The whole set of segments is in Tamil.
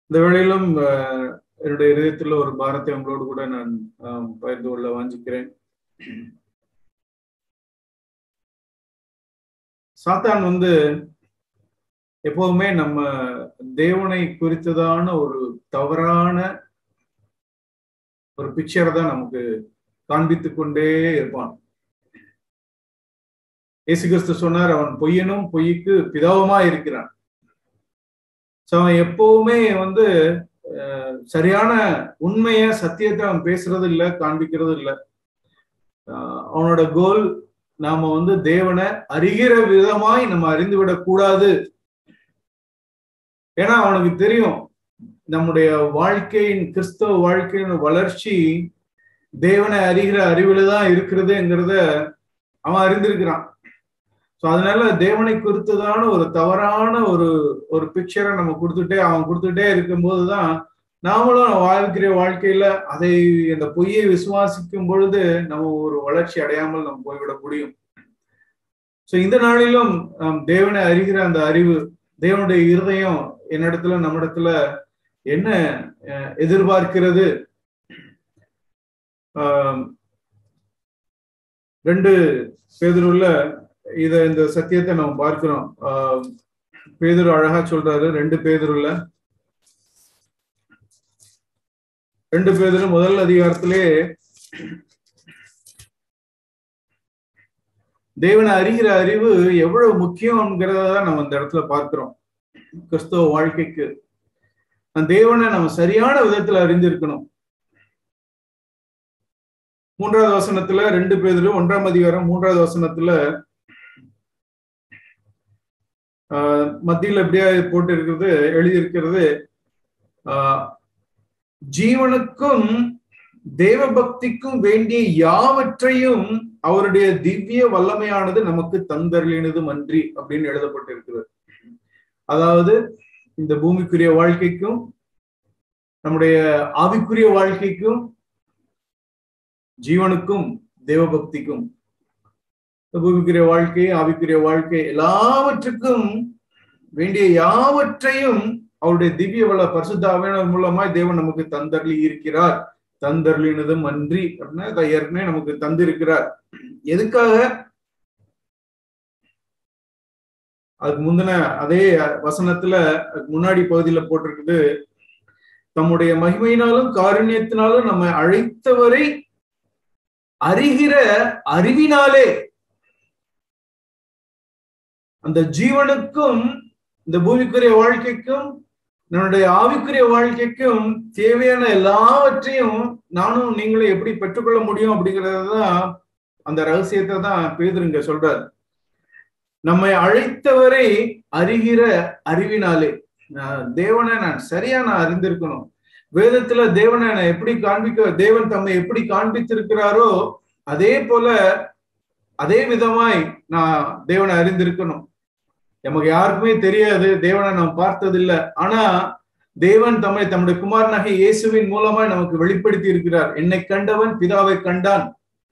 இந்த வேளையிலும் அஹ், என்னுடைய இதயத்தில் ஒரு பாரத்தை உங்களோடு கூட நான் ஆம், பகிர்ந்து கொள்ள வாஞ்சிக்கிறேன் சாத்தான் வந்து எப்போதுமே நம்ம தேவனை குறித்ததான ஒரு தவறான ஒரு பிக்சரை தான் நமக்கு காண்பித்துக் கொண்டே இருப்பான் இயேசு கிறிஸ்து சொன்னார் அவன் பொய்யனும் பொய்க்கு பிதாவுமா இருக்கிறான் சோ அவன் எப்பவுமே வந்து அஹ், சரியான உண்மைய சத்தியத்தை அவன் பேசுறது இல்ல காண்பிக்கிறது இல்ல அஹ், அவனோட கோல் நாம வந்து தேவனை அறிகிற விதமாய் நம்ம அறிந்து விடக் கூடாது ஏன்னா அவனுக்கு தெரியும் நம்முடைய வாழ்க்கையின் கிறிஸ்தவ வாழ்க்கையின் வளர்ச்சி தேவனை அறிகிற அறிவுல தான் இருக்கிறதுங்கிறத அவன் அறிந்திருக்கிறான் ஸோ அதனால தேவனை குறித்ததான ஒரு தவறான ஒரு ஒரு பிக்சரை நம்ம கொடுத்துட்டே அவன் கொடுத்துட்டே இருக்கும்போது தான் நாமளும் வாழ்க்கிற வாழ்க்கையில அதை அந்த பொய்யை விசுவாசிக்கும் பொழுது நம்ம ஒரு வளர்ச்சி அடையாமல் நம்ம போய்விட முடியும் ஸோ இந்த நாளிலும் நாம் தேவனை அறிகிற அந்த அறிவு தேவனுடைய இருதயம் என்னிடத்துல நம்மிடத்துல என்ன அஹ், எதிர்பார்க்கிறது ஆம், ரெண்டு பேதுருல இத இந்த சத்தியத்தை நம்ம பார்க்கிறோம் ஆஹ் பேதுரு அழகா சொல்றாரு ரெண்டு பேதுருல ரெண்டு பேதுரு முதல் அதிகாரத்திலே தேவனை அறிகிற அறிவு எவ்வளவு முக்கியம்ங்கிறத தான் நம்ம இந்த இடத்துல பார்க்கிறோம் கிறிஸ்தவ வாழ்க்கைக்கு அந்த தேவனை நம்ம சரியான விதத்துல அறிந்திருக்கணும் மூன்றாவது வசனத்துல ரெண்டு பேரும் ஒன்றாம் அதிகாரம் மூன்றாவது வசனத்துல ஆஹ் மத்தியில் எப்படியா போட்டு இருக்கிறது எழுதியிருக்கிறது ஆஹ் ஜீவனுக்கும் தேவ பக்திக்கும் வேண்டிய யாவற்றையும் அவருடைய திவ்ய வல்லமையானது நமக்கு தந்தருளினது மன்றி அப்படின்னு எழுதப்பட்டிருக்கிறது அதாவது இந்த பூமிக்குரிய வாழ்க்கைக்கும் நம்முடைய ஆவிக்குரிய வாழ்க்கைக்கும் ஜீவனுக்கும் தேவபக்திக்கும் பூமிக்குரிய வாழ்க்கை ஆவிக்குரிய வாழ்க்கை எல்லாவற்றுக்கும் வேண்டிய யாவற்றையும் அவருடைய திவ்ய வள பரிசுத்தாவினர் மூலமாய் தேவன் நமக்கு தந்தருளி இருக்கிறார் தந்தருளினதும் அன்றி அப்படின்னா அதை ஏற்கனவே நமக்கு தந்திருக்கிறார் எதுக்காக அதுக்கு முந்தின அதே வசனத்துல அதுக்கு முன்னாடி பகுதியில போட்டிருக்குது தம்முடைய மகிமையினாலும் காருண்யத்தினாலும் நம்ம அழைத்தவரை அறிகிற அறிவினாலே அந்த ஜீவனுக்கும் இந்த பூமிக்குரிய வாழ்க்கைக்கும் நம்முடைய ஆவிக்குரிய வாழ்க்கைக்கும் தேவையான எல்லாவற்றையும் நானும் நீங்களும் எப்படி பெற்றுக்கொள்ள முடியும் அப்படிங்கறதுதான் அந்த ரகசியத்தை தான் பேதுருங்க சொல்றாரு நம்மை அழைத்தவரை அறிகிற அறிவினாலே நான் தேவனை நான் சரியா நான் அறிந்திருக்கணும் வேதத்துல தேவனை நான் எப்படி காண்பிக்க தேவன் தம்மை எப்படி காண்பித்திருக்கிறாரோ அதே போல அதே விதமாய் நான் தேவனை அறிந்திருக்கணும் நமக்கு யாருக்குமே தெரியாது தேவனை நாம் பார்த்ததில்லை ஆனா தேவன் தம்மை தம்முடைய குமாரனாகிய இயேசுவின் மூலமாய் நமக்கு வெளிப்படுத்தி இருக்கிறார் என்னை கண்டவன் பிதாவை கண்டான்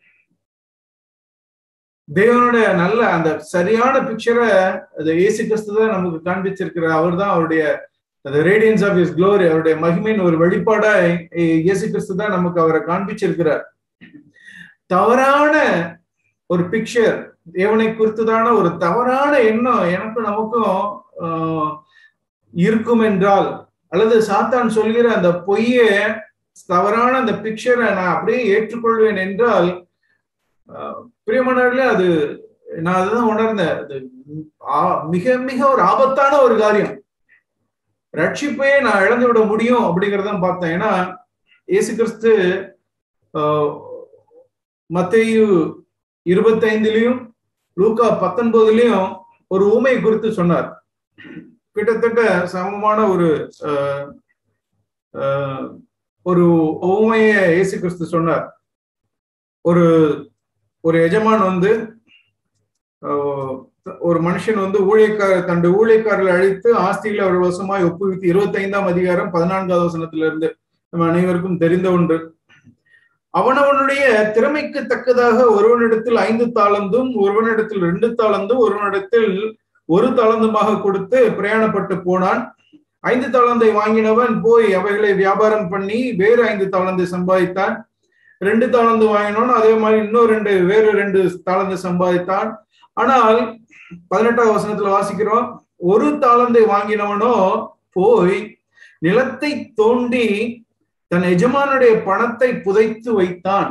தேவனுடைய நல்ல அந்த சரியான பிக்சரை அது இயேசு கிறிஸ்து தான் நமக்கு காண்பிச்சிருக்கிறார் அவர் தான் அவருடைய ரேடியன்ஸ் ஆஃப் இஸ் க்ளோரி அவருடைய மகிமையின் ஒரு வெளிப்பாடா இயேசு கிறிஸ்து தான் நமக்கு அவரை காண்பிச்சிருக்கிறார் தவறான ஒரு பிக்சர் தேவனை குறித்துதான ஒரு தவறான எண்ணம் எனக்கும் நமக்கும் ஆஹ், இருக்கும் என்றால் அல்லது சாத்தான் சொல்கிற அந்த பொய்ய தவறான அந்த பிக்சரை நான் அப்படியே ஏற்றுக்கொள்வேன் என்றால் ஆஹ், பிரியமானவர்களே அது நான் அதுதான் உணர்ந்தேன் அது ஆ- மிக மிக ஒரு ஆபத்தான ஒரு காரியம் ரட்சிப்பையே நான் இழந்து விட முடியும் அப்படிங்கறதான் பார்த்தேன் ஏன்னா இயேசு கிறிஸ்து ஆஹ், மத்தேயு இருபத்தைந்துலயும் லூக்கா பத்தொன்பதுலயும் ஒரு ஊமை குறித்து சொன்னார் கிட்டத்தட்ட சமமான ஒரு ஆஹ், ஆஹ், ஒரு ஊமைய இயேசு கிறிஸ்து சொன்னார் ஒரு ஒரு எஜமான் வந்து ஆஹ், ஒரு மனுஷன் வந்து ஊழியக்கார தன்னுடைய ஊழியக்காரர்களை அழைத்து ஆஸ்திகளை அவர் வசமாய் ஒப்புவித்து இருபத்தி ஐந்தாம் அதிகாரம் பதினான்காவது வசனத்துல இருந்து நம்ம அனைவருக்கும் தெரிந்த ஒன்று அவனவனுடைய திறமைக்கு தக்கதாக ஒருவனிடத்தில் ஐந்து தாளந்தும் ஒருவனிடத்தில் ரெண்டு தாளந்தும் ஒருவனிடத்தில் ஒரு தாளந்துமாக கொடுத்து பிரயாணப்பட்டு போனான் ஐந்து தாளந்தை வாங்கினவன் போய் அவைகளை வியாபாரம் பண்ணி வேறு ஐந்து தாளந்தை சம்பாதித்தான் ரெண்டு தாளந்து வாங்கினோன்னு அதே மாதிரி இன்னும் ரெண்டு வேறு ரெண்டு தாளந்து சம்பாதித்தான் ஆனால் பதினெட்டாவது வசனத்துல வாசிக்கிறோம் ஒரு தாளந்தை வாங்கினவனோ போய் நிலத்தை தோண்டி தன் எஜமானுடைய பணத்தை புதைத்து வைத்தான்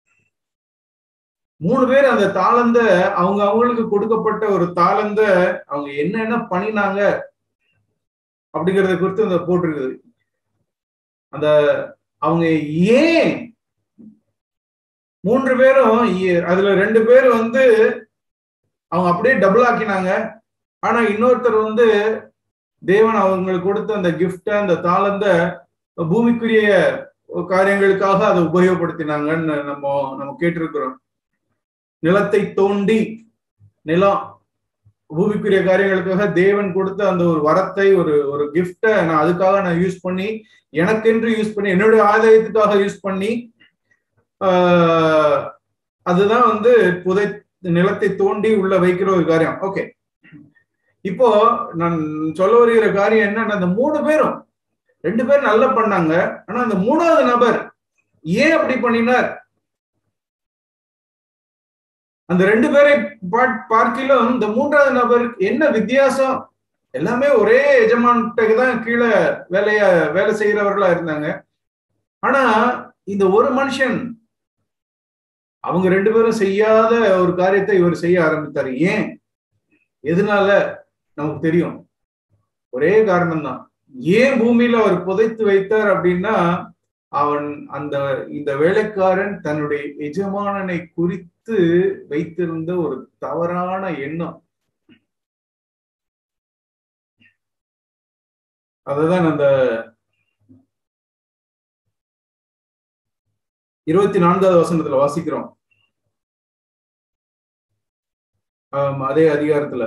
மூணு பேர் அந்த தாளந்த அவங்க அவங்களுக்கு கொடுக்கப்பட்ட ஒரு தாளந்த அவங்க என்னென்ன பண்ணினாங்க அப்படிங்கறத குறித்து அந்த போட்டிருக்குது அந்த அவங்க ஏன் மூன்று பேரும் அதுல ரெண்டு பேர் வந்து அவங்க அப்படியே டபுள் ஆக்கினாங்க ஆனா இன்னொருத்தர் வந்து தேவன் அவங்களுக்கு கொடுத்த அந்த கிஃப்ட அந்த தாளந்த பூமிக்குரிய காரியங்களுக்காக அதை உபயோகப்படுத்தினாங்கன்னு நம்ம நம்ம கேட்டிருக்கிறோம் நிலத்தை தோண்டி நிலம் பூமிக்குரிய காரியங்களுக்காக தேவன் கொடுத்த அந்த ஒரு வரத்தை ஒரு ஒரு கிஃப்ட நான் அதுக்காக நான் யூஸ் பண்ணி எனக்கென்று யூஸ் பண்ணி என்னுடைய ஆதாயத்துக்காக யூஸ் பண்ணி ஆஹ் அதுதான் வந்து புதை நிலத்தை தோண்டி உள்ள வைக்கிற ஒரு காரியம் ஓகே இப்போ நான் சொல்ல வருகிற காரியம் என்னன்னா அந்த மூணு பேரும் ரெண்டு பேரும் நல்லா பண்ணாங்க ஆனா அந்த மூணாவது நபர் ஏன் அப்படி பண்ணினார் அந்த ரெண்டு பேரை பார்க்கிலும் இந்த மூன்றாவது நபர் என்ன வித்தியாசம் எல்லாமே ஒரே எஜமான்கிட்ட தான் கீழே வேலைய வேலை செய்யறவர்களா இருந்தாங்க ஆனா இந்த ஒரு மனுஷன் அவங்க ரெண்டு பேரும் செய்யாத ஒரு காரியத்தை இவர் செய்ய ஆரம்பித்தார் ஏன் எதனால நமக்கு தெரியும் ஒரே காரணம் தான் ஏன் பூமியில அவர் புதைத்து வைத்தார் அப்படின்னா அவன் அந்த இந்த வேலைக்காரன் தன்னுடைய எஜமானனை குறித்து வைத்திருந்த ஒரு தவறான எண்ணம் அதுதான் அந்த இருபத்தி நான்காவது வசனத்துல வாசிக்கிறோம் அதே அதிகாரத்துல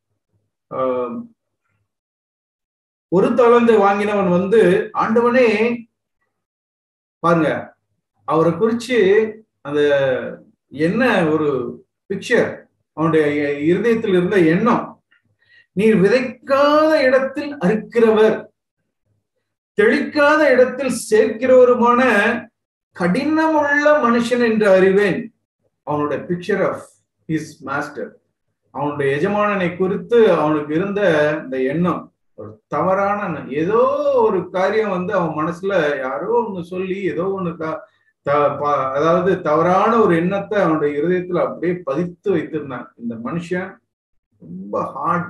ஒரு தளந்தை வாங்கினவன் வந்து ஆண்டவனே பாருங்க அவரை குறிச்சு அந்த என்ன ஒரு பிக்சர் அவனுடைய இருதயத்தில் இருந்த எண்ணம் நீர் விதைக்காத இடத்தில் அறுக்கிறவர் தெளிக்காத இடத்தில் சேர்க்கிறவருமான கடினமுள்ள மனுஷன் என்று அறிவேன் அவனுடைய பிக்சர் ஆஃப் ஹிஸ் மாஸ்டர் அவனுடைய எஜமானனை குறித்து அவனுக்கு இருந்த இந்த எண்ணம் ஒரு தவறான ஏதோ ஒரு காரியம் வந்து அவன் மனசுல யாரோ ஒண்ணு சொல்லி ஏதோ ஒண்ணு அதாவது தவறான ஒரு எண்ணத்தை அவனுடைய இருதயத்துல அப்படியே பதித்து வைத்திருந்தான் இந்த மனுஷன் ரொம்ப ஹார்ட்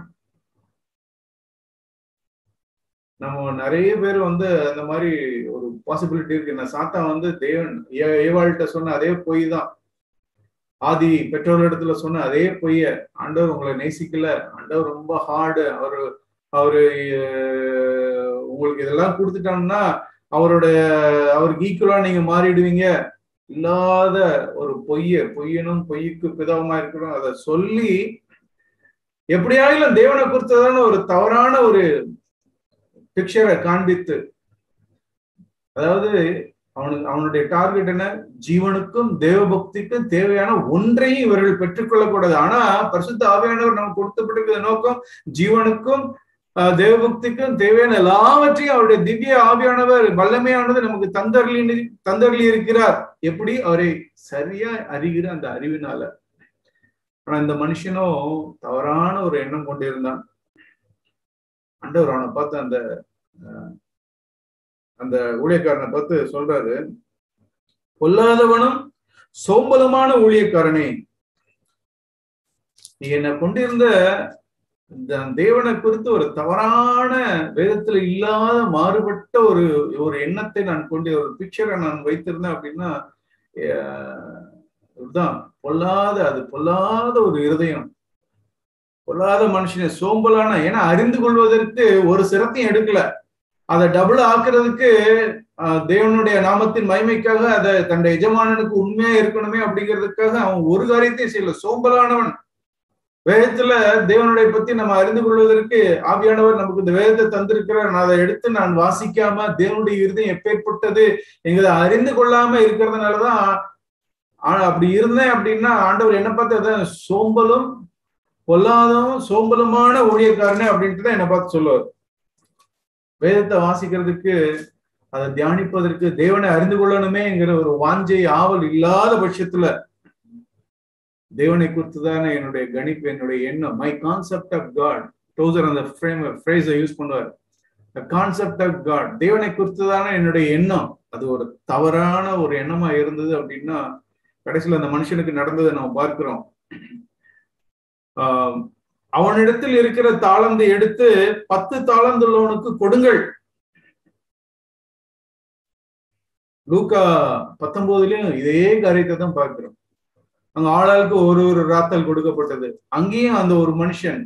நம்ம நிறைய பேர் வந்து அந்த மாதிரி ஒரு பாசிபிலிட்டி இருக்கு நான் சாத்தா வந்து தேவன் ஏவாள்கிட்ட சொன்ன அதே பொய் தான் ஆதி பெற்றோர்களிடத்துல சொன்ன அதே பொய்ய ஆண்டவர் உங்களை நேசிக்கல ஆண்டவர் ரொம்ப ஹார்டு அவரு அவரு உங்களுக்கு இதெல்லாம் கொடுத்துட்டோம்னா அவருடைய அவருக்கு ஈக்குவலா நீங்க மாறிடுவீங்க இல்லாத ஒரு பொய்ய பொய்யனும் பொய்யுக்கு பிதவமா இருக்கணும் அதை சொல்லி எப்படியாயிலும் தேவனை குறித்ததான ஒரு தவறான ஒரு பிக்சரை காண்பித்து அதாவது அவனுக்கு அவனுடைய டார்கெட் என்ன ஜீவனுக்கும் தேவ பக்திக்கும் தேவையான ஒன்றையும் இவர்கள் பெற்றுக்கொள்ளக்கூடாது ஆனா பரிசுத்த ஆவியானவர் நமக்கு கொடுக்கப்பட்டிருக்கிற நோக்கம் ஜீவனுக்கும் தேவபக்திக்கும் தேவையான எல்லாவற்றையும் அவருடைய திவ்ய ஆவியானவர் வல்லமையானது நமக்கு தந்தர்லி தந்தர்லி இருக்கிறார் எப்படி அவரை சரியா அறிகிற அந்த அறிவினால ஆனா இந்த மனுஷனும் தவறான ஒரு எண்ணம் கொண்டிருந்தான் ஆண்டவர் அவனை பார்த்து அந்த அந்த ஊழியக்காரனை பார்த்து சொல்றாரு பொல்லாதவனும் சோம்பலமான ஊழியக்காரனே நீ என்னை கொண்டிருந்த இந்த தேவனை குறித்து ஒரு தவறான வேதத்துல இல்லாத மாறுபட்ட ஒரு ஒரு எண்ணத்தை நான் கொண்டு ஒரு பிக்சரை நான் வைத்திருந்தேன் அப்படின்னா இதுதான் பொல்லாத அது பொல்லாத ஒரு இருதயம் பொல்லாத மனுஷனை சோம்பலான ஏன்னா அறிந்து கொள்வதற்கு ஒரு சிரத்தையும் எடுக்கல அதை டபுள் ஆக்குறதுக்கு தேவனுடைய நாமத்தின் மகிமைக்காக அதை தன்னுடைய எஜமானனுக்கு உண்மையா இருக்கணுமே அப்படிங்கிறதுக்காக அவன் ஒரு காரியத்தையும் செய்யல சோம்பலானவன் வேதத்துல தேவனுடைய பத்தி நம்ம அறிந்து கொள்வதற்கு ஆவியானவர் நமக்கு இந்த வேதத்தை தந்திருக்கிறார் நான் அதை எடுத்து நான் வாசிக்காம தேவனுடைய இருதயம் எப்பேற்பட்டது எங்களை அறிந்து கொள்ளாம இருக்கிறதுனாலதான் அப்படி இருந்தேன் அப்படின்னா ஆண்டவர் என்ன பார்த்து அதான் சோம்பலும் பொல்லாதவும் சோம்பலுமான ஊழியக்காரனே அப்படின்ட்டு தான் என்னை பார்த்து சொல்லுவார் வேதத்தை வாசிக்கிறதுக்கு அதை தியானிப்பதற்கு தேவனை அறிந்து கொள்ளணுமேங்கிற ஒரு வாஞ்சை ஆவல் இல்லாத பட்சத்துல தேவனை குறித்துதானே என்னுடைய கணிப்பு என்னுடைய எண்ணம் மை கான்செப்ட் ஆஃப் காட் டோசர் அந்த ஃப்ரேம் ஃப்ரேஸை யூஸ் பண்ணுவார் கான்செப்ட் ஆஃப் காட் தேவனை குறித்துதானே என்னுடைய எண்ணம் அது ஒரு தவறான ஒரு எண்ணமா இருந்தது அப்படின்னா கடைசியில் அந்த மனுஷனுக்கு நடந்ததை நம்ம பார்க்கிறோம் ஆஹ் அவனிடத்தில் இருக்கிற தாளந்தை எடுத்து பத்து தாளந்துள்ளவனுக்கு கொடுங்கள் லூக்கா பத்தொன்பதுலயும் இதே காரியத்தை தான் பார்க்கிறோம் அங்க ஆளாளுக்கு ஒரு ஒரு ராத்தல் கொடுக்கப்பட்டது அங்கேயும் அந்த ஒரு மனுஷன்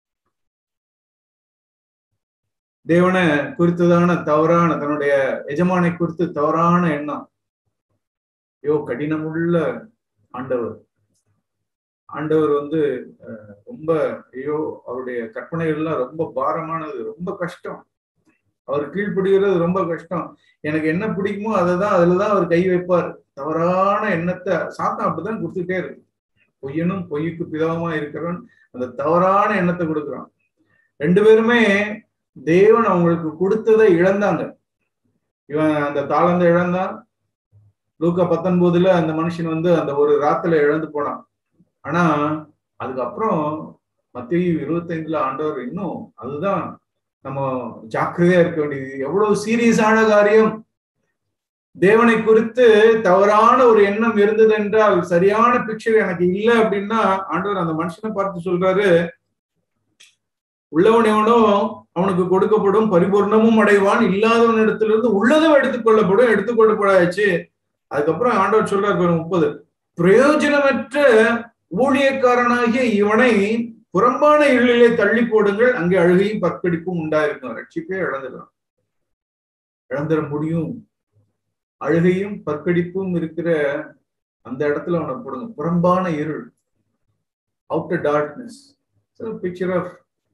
தேவனை குறித்ததான தவறான தன்னுடைய எஜமானை குறித்து தவறான எண்ணம் ஐயோ கடினமுள்ள ஆண்டவர் ஆண்டவர் வந்து ரொம்ப ஐயோ அவருடைய கற்பனைகள்லாம் ரொம்ப பாரமானது ரொம்ப கஷ்டம் அவர் கீழ்பிடிக்கிறது ரொம்ப கஷ்டம் எனக்கு என்ன பிடிக்குமோ அதை தான் அதுலதான் அவர் கை வைப்பார் தவறான எண்ணத்தை சாத்தம் அப்படிதான் கொடுத்துட்டே இருக்கு பொய்யனும் பொய்யுக்கு பிதாவமா இருக்கிறவன் அந்த தவறான எண்ணத்தை கொடுக்குறான் ரெண்டு பேருமே தேவன் அவங்களுக்கு கொடுத்ததை இழந்தாங்க இவன் அந்த தாளந்த இழந்தான் லூக்கா பத்தொன்பதுல அந்த மனுஷன் வந்து அந்த ஒரு ராத்துல இழந்து போனான் ஆனா அதுக்கப்புறம் மத்திய இருபத்தைந்துல ஆண்டவர் இன்னும் அதுதான் நம்ம ஜாக்கிரதையா இருக்க வேண்டியது எவ்வளவு சீரியஸான காரியம் தேவனை குறித்து தவறான ஒரு எண்ணம் இருந்தது என்றால் சரியான பிக்சர் எனக்கு இல்லை அப்படின்னா ஆண்டவர் அந்த மனுஷனை பார்த்து சொல்றாரு உள்ளவன் எவனோ அவனுக்கு கொடுக்கப்படும் பரிபூர்ணமும் அடைவான் இல்லாதவனிடத்திலிருந்து உள்ளதும் எடுத்துக்கொள்ளப்படும் எடுத்துக்கொள்ளப்படாச்சு அதுக்கப்புறம் ஆண்டவர் சொல்றாரு முப்பது பிரயோஜனமற்ற ஊழியக்காரனாகிய இவனை புறம்பான இருளிலே தள்ளி போடுங்கள் அங்கே அழுகையும் பற்கடிப்பும் உண்டாயிருக்கும் ரட்சிப்பே இழந்துடலாம் இழந்துட முடியும் அழுகையும் பற்கடிப்பும் இருக்கிற அந்த இடத்துல அவனை போடுங்க புறம்பான இருள் அவுட்டர் டார்க்னஸ் பிக்சர் ஆஃப்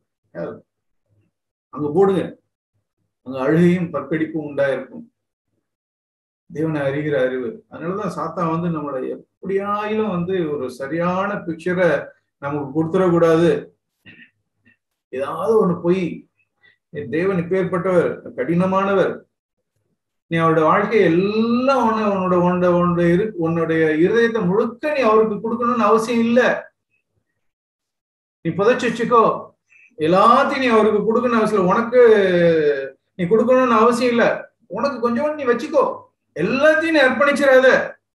அங்க போடுங்க அங்க அழுகையும் பற்கடிப்பும் உண்டாயிருக்கும் தேவனை அறிகிற அறிவு அதனாலதான் சாத்தா வந்து நம்மளை எப்படியாயிலும் வந்து ஒரு சரியான பிக்சரை நமக்கு கொடுத்துடக்கூடாது ஏதாவது ஒண்ணு போய் தேவன் இப்பேற்பட்டவர் கடினமானவர் நீ அவருடைய வாழ்க்கை எல்லாம் உன்ன உன்னோட உன்னோட உன்னுடைய இரு உன்னுடைய இருதயத்தை முழுக்க நீ அவருக்கு கொடுக்கணும்னு அவசியம் இல்லை நீ புதைச்சு வச்சுக்கோ எல்லாத்தையும் நீ அவருக்கு கொடுக்கணும்னு அவசியம் உனக்கு நீ கொடுக்கணும்னு அவசியம் இல்லை உனக்கு கொஞ்சம் நீ வச்சுக்கோ எல்லாத்தையும் நீ அர்ப்பணிச்சிடாத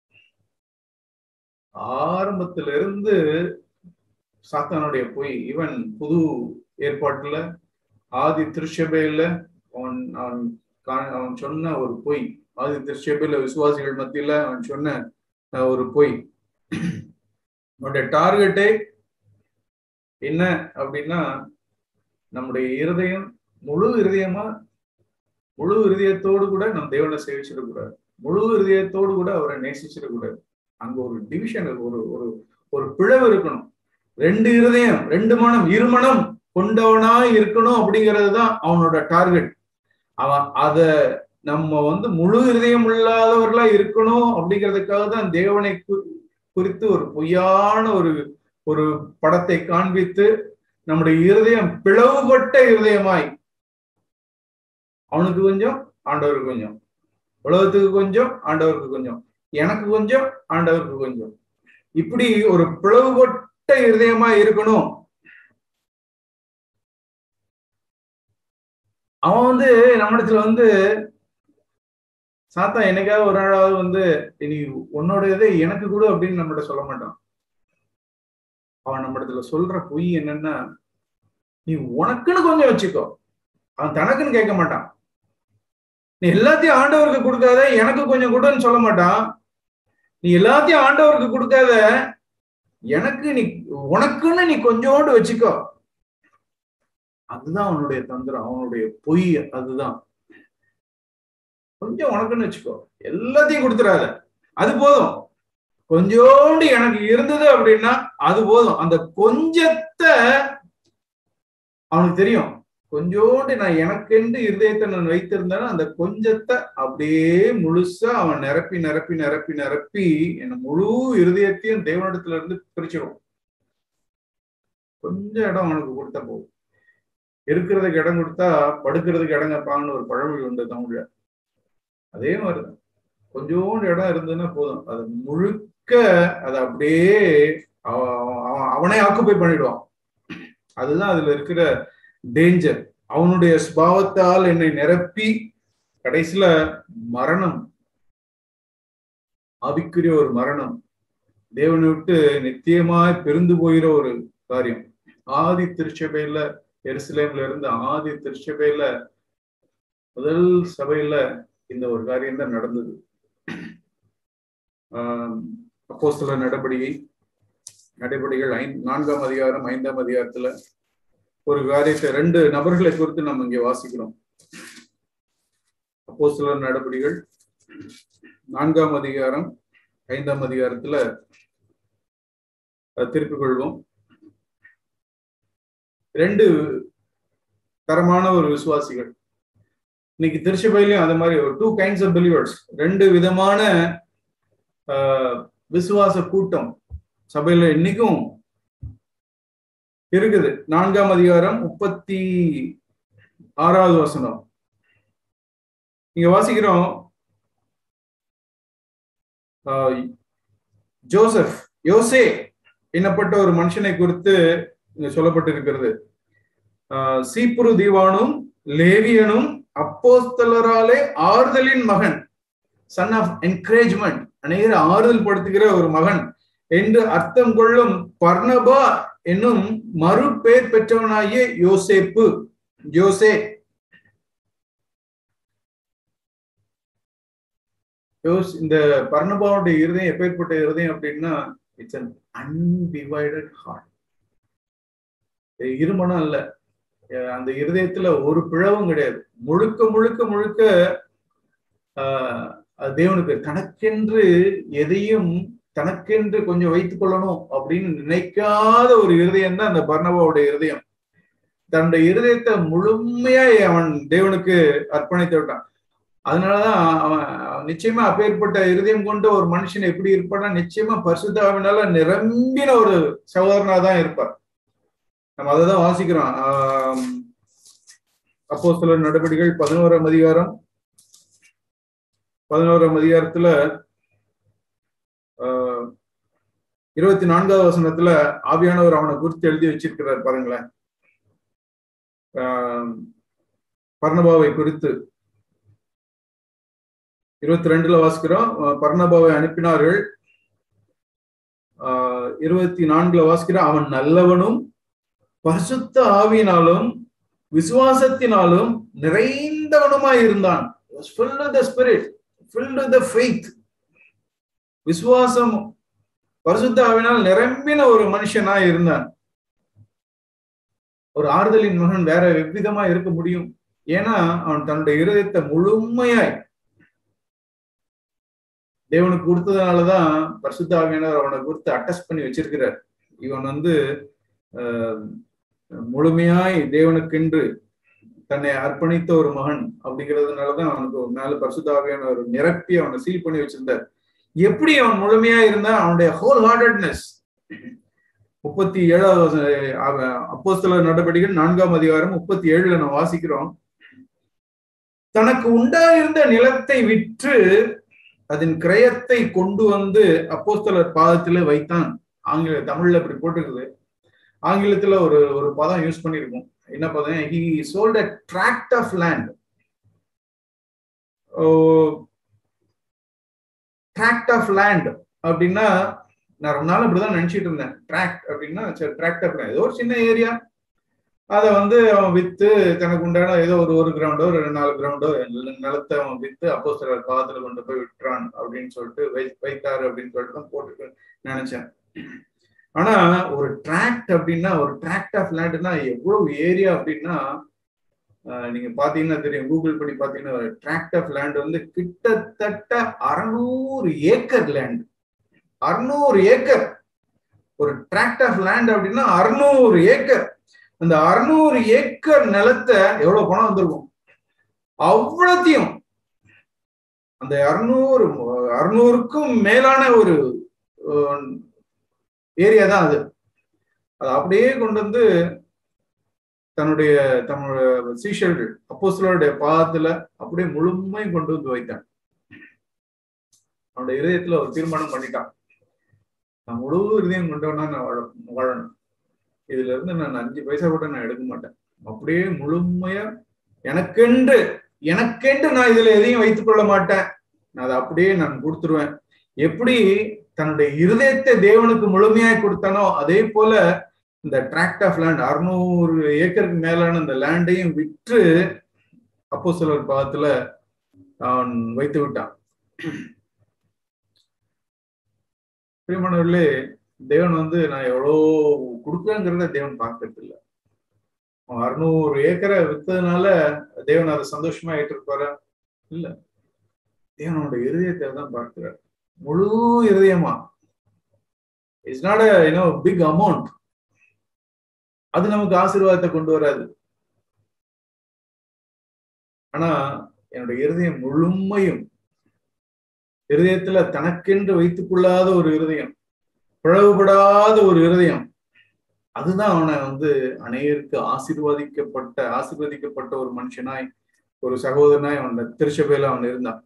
ஆரம்பத்துல இருந்து சாத்தானுடைய பொய் ஈவன் புது ஏற்பாட்டுல ஆதி திருஷபையில அவன் அவன் அவன் சொன்ன ஒரு பொய் ஆதி திருஷபையில விசுவாசிகள் மத்தியில அவன் சொன்ன ஒரு பொய் அவனுடைய டார்கெட்டே என்ன அப்படின்னா நம்முடைய இருதயம் முழு இருதயமா முழு இருதயத்தோடு கூட நம் தேவனை சேவிச்சிடக்கூடாது முழு இருதயத்தோடு கூட அவரை நேசிச்சிடக்கூடாது அங்க ஒரு டிவிஷன் ஒரு ஒரு ஒரு பிளவு இருக்கணும் ரெண்டு இருதயம் ரெண்டு மனம் இருமனம் கொண்டவனா இருக்கணும் அப்படிங்கிறது தான் அவனோட டார்கெட் அவன் அத நம்ம வந்து முழு இருதயம் இல்லாதவர்களா இருக்கணும் அப்படிங்கிறதுக்காக தான் தேவனை குறித்து ஒரு பொய்யான ஒரு ஒரு படத்தை காண்பித்து நம்முடைய இருதயம் பிளவுபட்ட இருதயமாய் அவனுக்கு கொஞ்சம் ஆண்டவருக்கு கொஞ்சம் உலகத்துக்கு கொஞ்சம் ஆண்டவருக்கு கொஞ்சம் எனக்கு கொஞ்சம் ஆண்டவருக்கு கொஞ்சம் இப்படி ஒரு பிளவுபட்ட இருதயமா இருக்கணும் அவன் வந்து நம்மிடத்துல வந்து சாத்தா என்னைக்காவது ஒரு நாளாவது வந்து நீ உன்னோட இதை எனக்கு கூட அப்படின்னு நம்மகிட்ட சொல்ல மாட்டான் அவன் நம்மிடத்துல சொல்ற பொய் என்னன்னா நீ உனக்குன்னு கொஞ்சம் வச்சுக்கோ அவன் தனக்குன்னு கேட்க மாட்டான் நீ எல்லாத்தையும் ஆண்டவருக்கு கொடுக்காத எனக்கு கொஞ்சம் கொடுன்னு சொல்ல மாட்டான் நீ எல்லாத்தையும் ஆண்டவருக்கு கொடுக்காத எனக்கு நீ உனக்குன்னு நீ கொஞ்சோண்டு வச்சுக்கோ அதுதான் அவனுடைய தந்திரம் அவனுடைய பொய் அதுதான் கொஞ்சம் உனக்குன்னு வச்சுக்கோ எல்லாத்தையும் கொடுத்துடாத அது போதும் கொஞ்சோண்டு எனக்கு இருந்தது அப்படின்னா அது போதும் அந்த கொஞ்சத்தை அவனுக்கு தெரியும் கொஞ்சோண்டு நான் எனக்கென்று இருதயத்தை நான் வைத்திருந்தேன்னா அந்த கொஞ்சத்தை அப்படியே முழுசா அவன் நிரப்பி நிரப்பி நிரப்பி நிரப்பி என் முழு இருதயத்தையும் தேவனிடத்துல இருந்து பிரிச்சிடும் கொஞ்சம் இடம் அவனுக்கு கொடுத்த போகும் இருக்கிறதுக்கு இடம் கொடுத்தா படுக்கிறதுக்கு இடம் கேட்பாங்கன்னு ஒரு பழமொழி உண்டு தமிழ்ல அதே மாதிரிதான் கொஞ்சோண்டு இடம் இருந்ததுன்னா போதும் அது முழுக்க அதை அப்படியே அவன் அவனே ஆக்குப்பை பண்ணிடுவான் அதுதான் அதுல இருக்கிற டேஞ்சர் அவனுடைய சுபாவத்தால் என்னை நிரப்பி கடைசியில மரணம் ஆவிக்குரிய ஒரு மரணம் தேவனை விட்டு நித்தியமாய் பெருந்து போகிற ஒரு காரியம் ஆதி திருச்சபையில எருசலேம்ல இருந்த ஆதி திருச்சபையில முதல் சபையில இந்த ஒரு காரியம் தான் நடந்தது அப்போ சில நடபடியை நடைபடிகள் ஐந்து நான்காம் அதிகாரம் ஐந்தாம் அதிகாரத்துல ஒரு காரியத்தை ரெண்டு நபர்களை குறித்து நம்ம இங்க வாசிக்கிறோம் அப்போ சில நடபடிகள் நான்காம் அதிகாரம் ஐந்தாம் அதிகாரத்துல திருப்பிக் கொள்வோம் ரெண்டு தரமான ஒரு விசுவாசிகள் இன்னைக்கு திருச்சபையிலையும் அது மாதிரி ஒரு டூ கைண்ட்ஸ் ஆஃப் பிலிவர்ஸ் ரெண்டு விதமான விசுவாச கூட்டம் சபையில இன்னைக்கும் இருக்குது நான்காம் அதிகாரம் முப்பத்தி ஆறாவது வசனம் இங்க வாசிக்கிறோம் ஜோசப் யோசே என்னப்பட்ட ஒரு மனுஷனை குறித்து இங்க சொல்லப்பட்டிருக்கிறது சீப்புரு தீவானும் லேவியனும் அப்போஸ்தலராலே ஆறுதலின் மகன் சன் ஆஃப் என்கரேஜ்மெண்ட் அநேக ஆறுதல் படுத்துகிற ஒரு மகன் என்று அர்த்தம் கொள்ளும் பர்ணபா என்னும் மறு பெயர் பெற்றவனாகிய யோசேப்பு யோசே யோஸ் இந்த பர்ணபாவுடைய இருதயம் எப்பேற்பட்ட இருதயம் அப்படின்னா இட்ஸ் அன் அன்டிவைடட் ஹார்ட் இருமனம் இல்ல அந்த இருதயத்துல ஒரு பிழவும் கிடையாது முழுக்க முழுக்க முழுக்க ஆஹ் தேவனுக்கு தனக்கென்று எதையும் தனக்கென்று கொஞ்சம் வைத்துக் கொள்ளணும் அப்படின்னு நினைக்காத ஒரு இருதயம் தான் அந்த பர்ணபாவுடைய இருதயம் தன்னுடைய இருதயத்தை முழுமையா அவன் தேவனுக்கு அர்ப்பணித்து விட்டான் அதனாலதான் அவன் நிச்சயமா அப்பேற்பட்ட இருதயம் கொண்ட ஒரு மனுஷன் எப்படி இருப்பான்னா நிச்சயமா பரிசுத்தாவினால நிரம்பின ஒரு சகோதரனா தான் இருப்பார் நம்ம அதை தான் வாசிக்கிறோம் அப்போ சில நடவடிக்கைகள் பதினோராம் அதிகாரம் பதினோராம் அதிகாரத்துல இருபத்தி நான்காவது வசனத்துல ஆவியானவர் அவனை குறித்து எழுதி வச்சிருக்கிறார் பாருங்களேன் பர்ணபாவை குறித்து இருபத்தி ரெண்டுல வாசிக்கிறோம் பர்ணபாவை அனுப்பினார்கள் இருபத்தி நான்குல வாசிக்கிறோம் அவன் நல்லவனும் பரிசுத்த ஆவியினாலும் விசுவாசத்தினாலும் நிறைந்தவனுமாய் இருந்தான் விசுவாசம் பரிசுத்த ஆவினால் நிரம்பின ஒரு மனுஷனா இருந்தான் ஒரு ஆறுதலின் மகன் வேற எவ்விதமா இருக்க முடியும் ஏன்னா அவன் தன்னுடைய இருதயத்தை முழுமையாய் தேவனுக்கு கொடுத்ததுனாலதான் பரிசுத்த ஆவியானவர் அவனை குறித்து அட்டஸ்ட் பண்ணி வச்சிருக்கிறார் இவன் வந்து முழுமையாய் தேவனுக்கென்று தன்னை அர்ப்பணித்த ஒரு மகன் அப்படிங்கிறதுனாலதான் அவனுக்கு மேல பரிசுத்தாவியான ஒரு நிரப்பி அவனை சீல் பண்ணி வச்சிருந்தார் எப்படி அவன் முழுமையா இருந்தா அவனுடைய ஹோல் ஹார்டட்னஸ் முப்பத்தி ஏழாவது அப்போஸ்தல நடவடிக்கைகள் நான்காம் அதிகாரம் முப்பத்தி ஏழுல நம்ம வாசிக்கிறோம் தனக்கு உண்டாயிருந்த நிலத்தை விற்று அதன் கிரயத்தை கொண்டு வந்து அப்போஸ்தலர் பாதத்துல வைத்தான் ஆங்கில தமிழ்ல இப்படி போட்டிருக்குது ஆங்கிலத்துல ஒரு ஒரு பதம் யூஸ் பண்ணிருக்கோம் என்ன பதம் he sold a tract of land tract of land அப்படின்னா நான் ரொம்ப நாள் அப்படிதான் நினைச்சிட்டு இருந்தேன் ட்ராக்ட் அப்படின்னா சரி ட்ராக்ட் ஆஃப் லேண்ட் ஏதோ ஒரு சின்ன ஏரியா அதை வந்து அவன் வித்து தனக்கு உண்டான ஏதோ ஒரு ஒரு கிரவுண்டோ ரெண்டு நாலு கிரவுண்டோ நிலத்தை அவன் வித்து அப்போ சில பாதத்துல கொண்டு போய் விட்டுறான் அப்படின்னு சொல்லிட்டு வை வைத்தாரு அப்படின்னு சொல்லிட்டு தான் போட்டு நினைச்சேன் ஆனா ஒரு டிராக்ட் அப்படின்னா ஒரு டிராக்ட் ஆஃப் லேண்ட்னா எவ்வளவு ஏரியா அப்படின்னா நீங்க பாத்தீங்கன்னா தெரியும் கூகுள் பண்ணி பாத்தீங்கன்னா டிராக்ட் ஆஃப் லேண்ட் வந்து கிட்டத்தட்ட அறுநூறு ஏக்கர் லேண்ட் அறுநூறு ஏக்கர் ஒரு டிராக்ட் ஆஃப் லேண்ட் அப்படின்னா அறுநூறு ஏக்கர் அந்த அறுநூறு ஏக்கர் நிலத்தை எவ்வளவு பணம் வந்திருக்கும் அவ்வளோத்தையும் அந்த அறுநூறு அறுநூறுக்கும் மேலான ஒரு ஏரியா தான் அது அது அப்படியே கொண்டு வந்து தன்னுடைய தன்னுடைய சீஷர்கள் அப்போஸ்தலருடைய பாதத்துல அப்படியே முழுமையும் கொண்டு வந்து வைத்தான் அவனுடைய இதயத்துல ஒரு தீர்மானம் பண்ணிட்டான் நான் முழு இதயம் கொண்டவனா நான் வாழ- வாழணும் இதுல இருந்து நான் அஞ்சு பைசா கூட நான் எடுக்க மாட்டேன் அப்படியே முழுமையா எனக்கென்று எனக்கென்று நான் இதுல எதையும் வைத்துக் கொள்ள மாட்டேன் நான் அதை அப்படியே நான் கொடுத்துருவேன் எப்படி தன்னுடைய இருதயத்தை தேவனுக்கு முழுமையாய் கொடுத்தானோ அதே போல இந்த டிராக்ட் ஆஃப் லேண்ட் அறுநூறு ஏக்கருக்கு மேலான இந்த லேண்டையும் விற்று அப்போ சிலர் பாகத்துல அவன் வைத்து விட்டான் பிரியமானவர்களே தேவன் வந்து நான் எவ்வளோ கொடுக்குறேங்கிறத தேவன் பார்க்கறது இல்ல அவன் அறுநூறு ஏக்கரை வித்ததுனால தேவன் அதை சந்தோஷமா ஏற்றிருப்பாரா இல்ல தேவனோட இருதயத்தை தான் பார்க்கிறார் முழு இருதயமா it's not you know big amount அது நமக்கு ஆசீர்வாதத்தை கொண்டு வராது ஆனா என்னுடைய இருதயம் முழுமையும் இருதயத்துல தனக்கென்று வைத்துக் கொள்ளாத ஒரு இருதயம் பிளவுபடாத ஒரு இருதயம் அதுதான் அவனை வந்து அநேகருக்கு ஆசீர்வதிக்கப்பட்ட ஆசீர்வதிக்கப்பட்ட ஒரு மனுஷனாய் ஒரு சகோதரனாய் அவன் திருச்சபையில அவன் இருந்தான்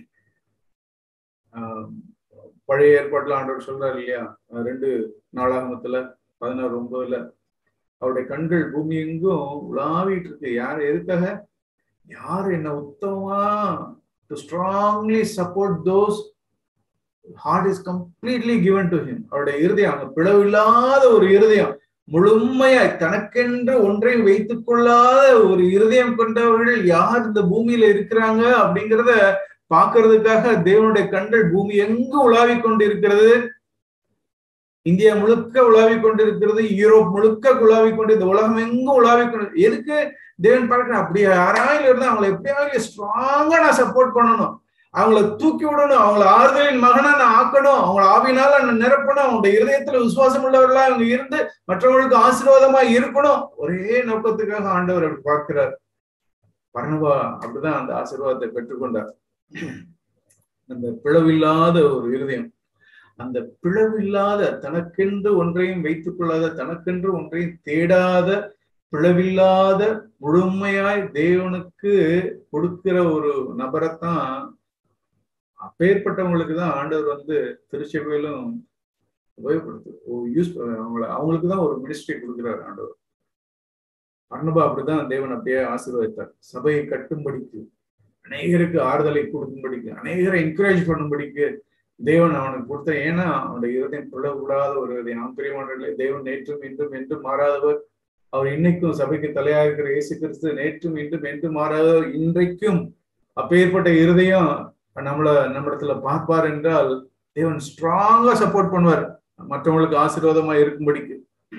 ஆஹ் பழைய ஏற்பாட்டுல ஆண்டவர் சொல்றாரு இல்லையா அஹ் ரெண்டு நாளாகமத்துல பதினாறு ஒன்பதுல அவருடைய கண்கள் பூமி எங்கும் உலாவிட்டு இருக்கு யார் எதுக்காக யார் என்ன உத்தமமா to strongly support those heart is completely given to him அவருடைய இருதயம் அங்க பிளவில்லாத ஒரு இருதயம் முழுமையாய் தனக்கென்று ஒன்றை வைத்துக் கொள்ளாத ஒரு இருதயம் கொண்டவர்கள் யார் இந்த பூமியில இருக்கிறாங்க அப்படிங்கிறத பார்க்கிறதுக்காக தேவனுடைய கண்கள் பூமி எங்கு உலாவிக் கொண்டு இருக்கிறது இந்தியா முழுக்க உலாவிக் கொண்டிருக்கிறது யூரோப் முழுக்க உலாவிக் கொண்டு இந்த உலகம் எங்கும் உலாவிக் கொண்டு எதுக்கு தேவன் பார்க்கணும் அப்படி யாராயிலும் இருந்தா அவங்களை எப்படியாவது ஸ்ட்ராங்கா நான் சப்போர்ட் பண்ணணும் அவங்கள தூக்கி விடணும் அவங்கள ஆறுதலின் மகனா நான் ஆக்கணும் அவங்கள ஆவினால நான் நிரப்பணும் அவங்களுடைய இருதயத்துல விசுவாசம் உள்ளவர்களா அவங்க இருந்து மற்றவங்களுக்கு ஆசீர்வாதமா இருக்கணும் ஒரே நோக்கத்துக்காக ஆண்டவர் அப்படி பார்க்கிறார் பரணவா அப்படிதான் அந்த ஆசீர்வாதத்தை பெற்றுக்கொண்டார் அந்த பிளவில்லாத ஒரு இருதயம் அந்த பிளவில்லாத தனக்கென்று ஒன்றையும் வைத்துக் கொள்ளாத தனக்கென்று ஒன்றையும் தேடாத பிளவில்லாத முழுமையாய் தேவனுக்கு கொடுக்கிற ஒரு நபரைத்தான் அப்பேற்பட்டவங்களுக்கு தான் ஆண்டவர் வந்து திருச்சபையிலும் உபயோகப்படுத்து யூஸ் அவங்கள அவங்களுக்கு தான் ஒரு மினிஸ்ட்ரி கொடுக்குறாரு ஆண்டவர் அன்னபா அப்படிதான் தேவன் அப்படியே ஆசீர்வதித்தார் சபையை கட்டும்படிக்கு அநேகருக்கு ஆறுதலை கொடுக்கும்படிக்கு அநேகரை என்கரேஜ் பண்ணும்படிக்கு தேவன் அவனுக்கு கொடுத்த ஏன்னா அவனுடைய இருதயம் கொள்ளக்கூடாத ஒரு இருதயம் ஆம்பரியமானே தேவன் நேற்றும் இன்றும் என்றும் மாறாதவர் அவர் இன்னைக்கும் சபைக்கு தலையாக இருக்கிற இயேசு கிறிஸ்து நேற்றும் இன்றும் என்றும் மாறாதவர் இன்றைக்கும் அப்பேற்பட்ட இருதயம் நம்மள நம்மிடத்துல பார்ப்பார் என்றால் தேவன் ஸ்ட்ராங்கா சப்போர்ட் பண்ணுவார் மற்றவங்களுக்கு ஆசீர்வாதமா இருக்கும்படிக்கு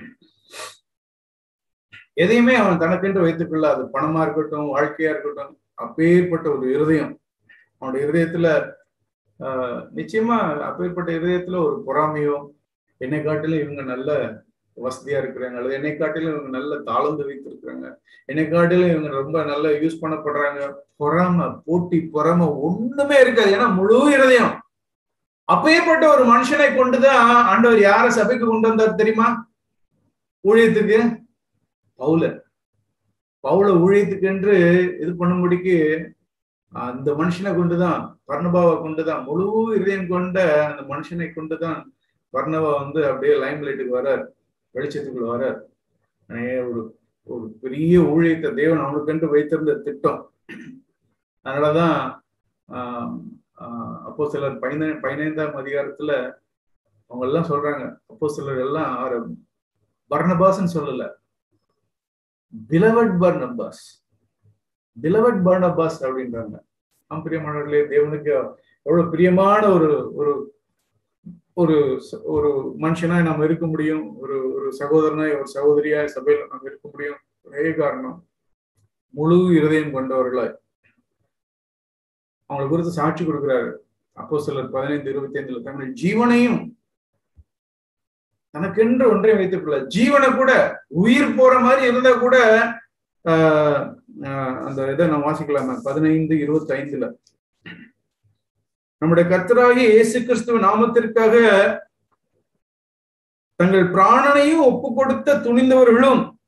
எதையுமே அவன் தனக்கென்று வைத்துக் கொள்ள அது பணமா இருக்கட்டும் வாழ்க்கையா இருக்கட்டும் அப்பேற்பட்ட ஒரு இருதயம் அவனுடைய இருதயத்துல ஆஹ் நிச்சயமா அப்பேற்பட்ட இருதயத்துல ஒரு பொறாமையோ என்னை காட்டிலும் இவங்க நல்ல வசதியா இருக்கிறாங்க அல்லது என்னை காட்டிலும் இவங்க நல்ல தாளந்து வைத்திருக்கிறாங்க என்னை காட்டிலும் இவங்க ரொம்ப நல்லா யூஸ் பண்ணப்படுறாங்க பொறாம போட்டி பொறாம ஒண்ணுமே இருக்காது ஏன்னா முழு இருதயம் அப்பேற்பட்ட ஒரு மனுஷனை கொண்டுதான் ஆண்டவர் யார சபைக்கு கொண்டு வந்தார் தெரியுமா ஊழியத்துக்கு பவுல பவுல ஊழியத்துக்கு என்று இது பண்ணும்படிக்கு அந்த மனுஷனை கொண்டுதான் பர்ணபாவை கொண்டுதான் முழு இதயம் கொண்ட அந்த மனுஷனை கொண்டுதான் பர்ணபா வந்து அப்படியே லைம் லைட்டுக்கு வரார் வெளிச்சத்துக்குள்ள வரார் ஒரு ஒரு பெரிய ஊழியத்தை தேவன் அவனுக்கென்று வைத்திருந்த திட்டம் அதனாலதான் ஆஹ் அப்போ சிலர் பதினை பதினைந்தாம் அதிகாரத்துல அவங்க எல்லாம் சொல்றாங்க அப்போ சிலர் எல்லாம் அவரை பர்ணபாஸ்ன்னு சொல்லல பிலவட் பர்னபாஸ் பிலவட் பர்னபாஸ் அப்படின்றாங்க பிரியமானவர்களே தேவனுக்கு எவ்வளவு பிரியமான ஒரு ஒரு ஒரு ஒரு மனுஷனா நாம் இருக்க முடியும் ஒரு ஒரு சகோதரனாய் ஒரு சகோதரியாய் சபையில நாம் இருக்க முடியும் ஒரே காரணம் முழு இருதயம் கொண்டவர்களாய் அவங்களை குறித்து சாட்சி கொடுக்கிறாரு அப்போ சிலர் பதினைந்து இருபத்தி ஐந்துல தங்களுடைய ஜீவனையும் தனக்கென்று ஒன்றையும் வைத்துக் கொள்ள ஜீவனை கூட உயிர் போற மாதிரி இருந்தா கூட ஆஹ் அந்த இதை நான் வாசிக்கலாம பதினைந்து இருபத்தி ஐந்துல நம்முடைய கர்த்தராகிய இயேசு கிறிஸ்துவ நாமத்திற்காக தங்கள் பிராணனையும் ஒப்பு கொடுத்த துணிந்தவர்களும்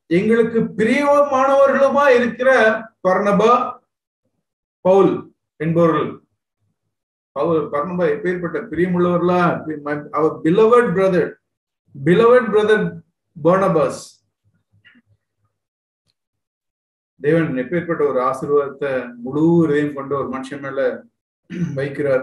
எங்களுக்கு பிரியமானவர்களுமா இருக்கிற பர்ணபா பவுல் என்பவர்கள் அவர் பர்ணபா எப்பேற்பட்ட பிரியமுள்ளவர்களா அவர் beloved brother beloved brother Barnabas தேவன் எப்பேற்பட்ட ஒரு ஆசீர்வாதத்தை முழு இதயம் கொண்ட ஒரு மனுஷன் மேல வைக்கிறார்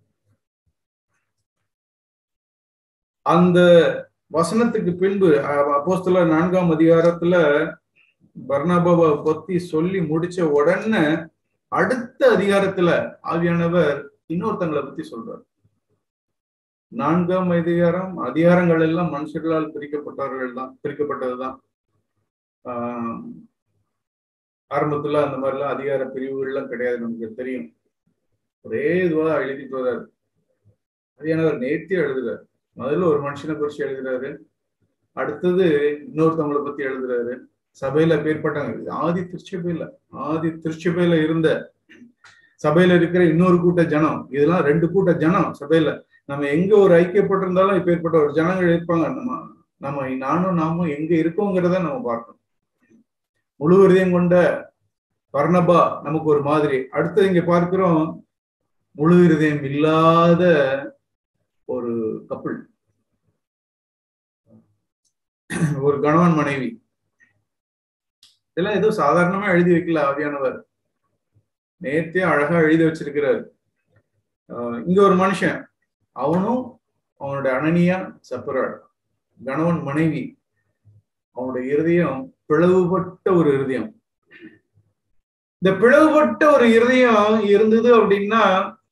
அந்த வசனத்துக்கு பின்பு அப்போஸ்தல நான்காம் அதிகாரத்துல பர்ணபாவை பத்தி சொல்லி முடிச்ச உடனே அடுத்த அதிகாரத்துல ஆவியானவர் இன்னொருத்தங்களை பத்தி சொல்றார் நான்காம் அதிகாரம் அதிகாரங்கள் எல்லாம் மனுஷர்களால் பிரிக்கப்பட்டவர்கள் தான் பிரிக்கப்பட்டதுதான் ஆஹ் ஆரம்பத்துல அந்த மாதிரிலாம் அதிகார பிரிவுகள்லாம் கிடையாது நமக்கு தெரியும் ஒரே இதுவா எழுதிட்டு வர்றாரு அதிகானவர் நேர்த்தி எழுதுறாரு முதல்ல ஒரு மனுஷனை குறிச்சு எழுதுறாரு அடுத்தது இன்னொருத்தவங்களை பத்தி எழுதுறாரு சபையில பேர்பட்டாங்க ஆதி திருச்சபையில ஆதி திருச்சபையில இருந்த சபையில இருக்கிற இன்னொரு கூட்ட ஜனம் இதெல்லாம் ரெண்டு கூட்ட ஜனம் சபையில நம்ம எங்க ஒரு ஐக்கியப்பட்டிருந்தாலும் இப்பேற்பட்ட ஒரு ஜனங்கள் இருப்பாங்க நம்ம நம்ம நானும் நாமும் எங்க இருக்கோங்கிறத நம்ம பார்க்கணும் முழு ஹிருதயம் கொண்ட பர்ணபா நமக்கு ஒரு மாதிரி அடுத்தது இங்க பார்க்கிறோம் முழு ஹிருதயம் இல்லாத ஒரு கப்பல் ஒரு கணவன் மனைவி இதெல்லாம் ஏதோ சாதாரணமா எழுதி வைக்கல ஆவியானவர் நேர்த்தே அழகா எழுதி வச்சிருக்கிறார் இங்க ஒரு மனுஷன் அவனும் அவனோட அனனியா சப்பராள் கணவன் மனைவி அவனுடைய இருதயம் பிளவுபட்ட ஒரு இருதயம் இந்த பிளவுபட்ட ஒரு இருதயம் இருந்தது அப்படின்னா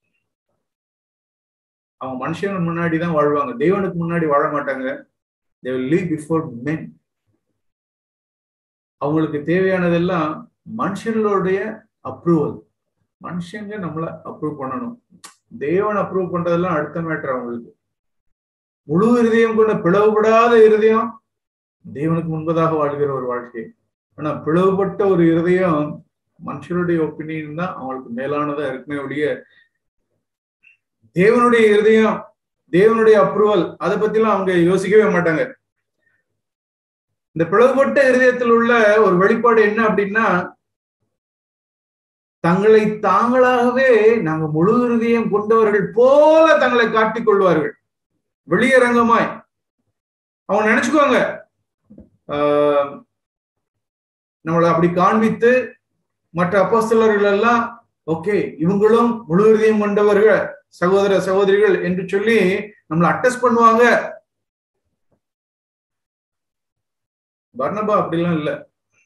அவங்க மனுஷன் முன்னாடி தான் வாழ்வாங்க தேவனுக்கு முன்னாடி வாழ மாட்டாங்க they will live before men அவங்களுக்கு தேவையானதெல்லாம் மனுஷர்களுடைய அப்ரூவல் மனுஷங்க நம்மளை அப்ரூவ் பண்ணணும் தேவன் அப்ரூவ் பண்றதெல்லாம் அடுத்த மேட்டர் அவங்களுக்கு முழு இருதயம் கொண்ட பிளவுபடாத இருதயம் தேவனுக்கு முன்பதாக வாழ்கிற ஒரு வாழ்க்கை ஆனா பிளவுபட்ட ஒரு இருதயம் மனுஷருடைய ஒப்பீனியன் தான் அவங்களுக்கு மேலானதா இருக்குமே ஒழிய தேவனுடைய இருதயம் தேவனுடைய அப்ரூவல் அதை பத்திலாம் அவங்க யோசிக்கவே மாட்டாங்க இந்த பிளவுபட்ட இருதயத்தில் உள்ள ஒரு வெளிப்பாடு என்ன அப்படின்னா தங்களை தாங்களாகவே நாங்க முழு இருதயம் கொண்டவர்கள் போல தங்களை காட்டிக் கொள்வார்கள் வெளியரங்கமாய் அவங்க நினைச்சுக்கோங்க ஆஹ் நம்மளை அப்படி காண்பித்து மற்ற அப்போஸ்தலர்கள் எல்லாம் ஓகே இவங்களும் முழு இருதயம் கொண்டவர்கள் சகோதர சகோதரிகள் என்று சொல்லி நம்மளை அட்டஸ்ட் பண்ணுவாங்க பர்ணபா அப்படிலாம் இல்ல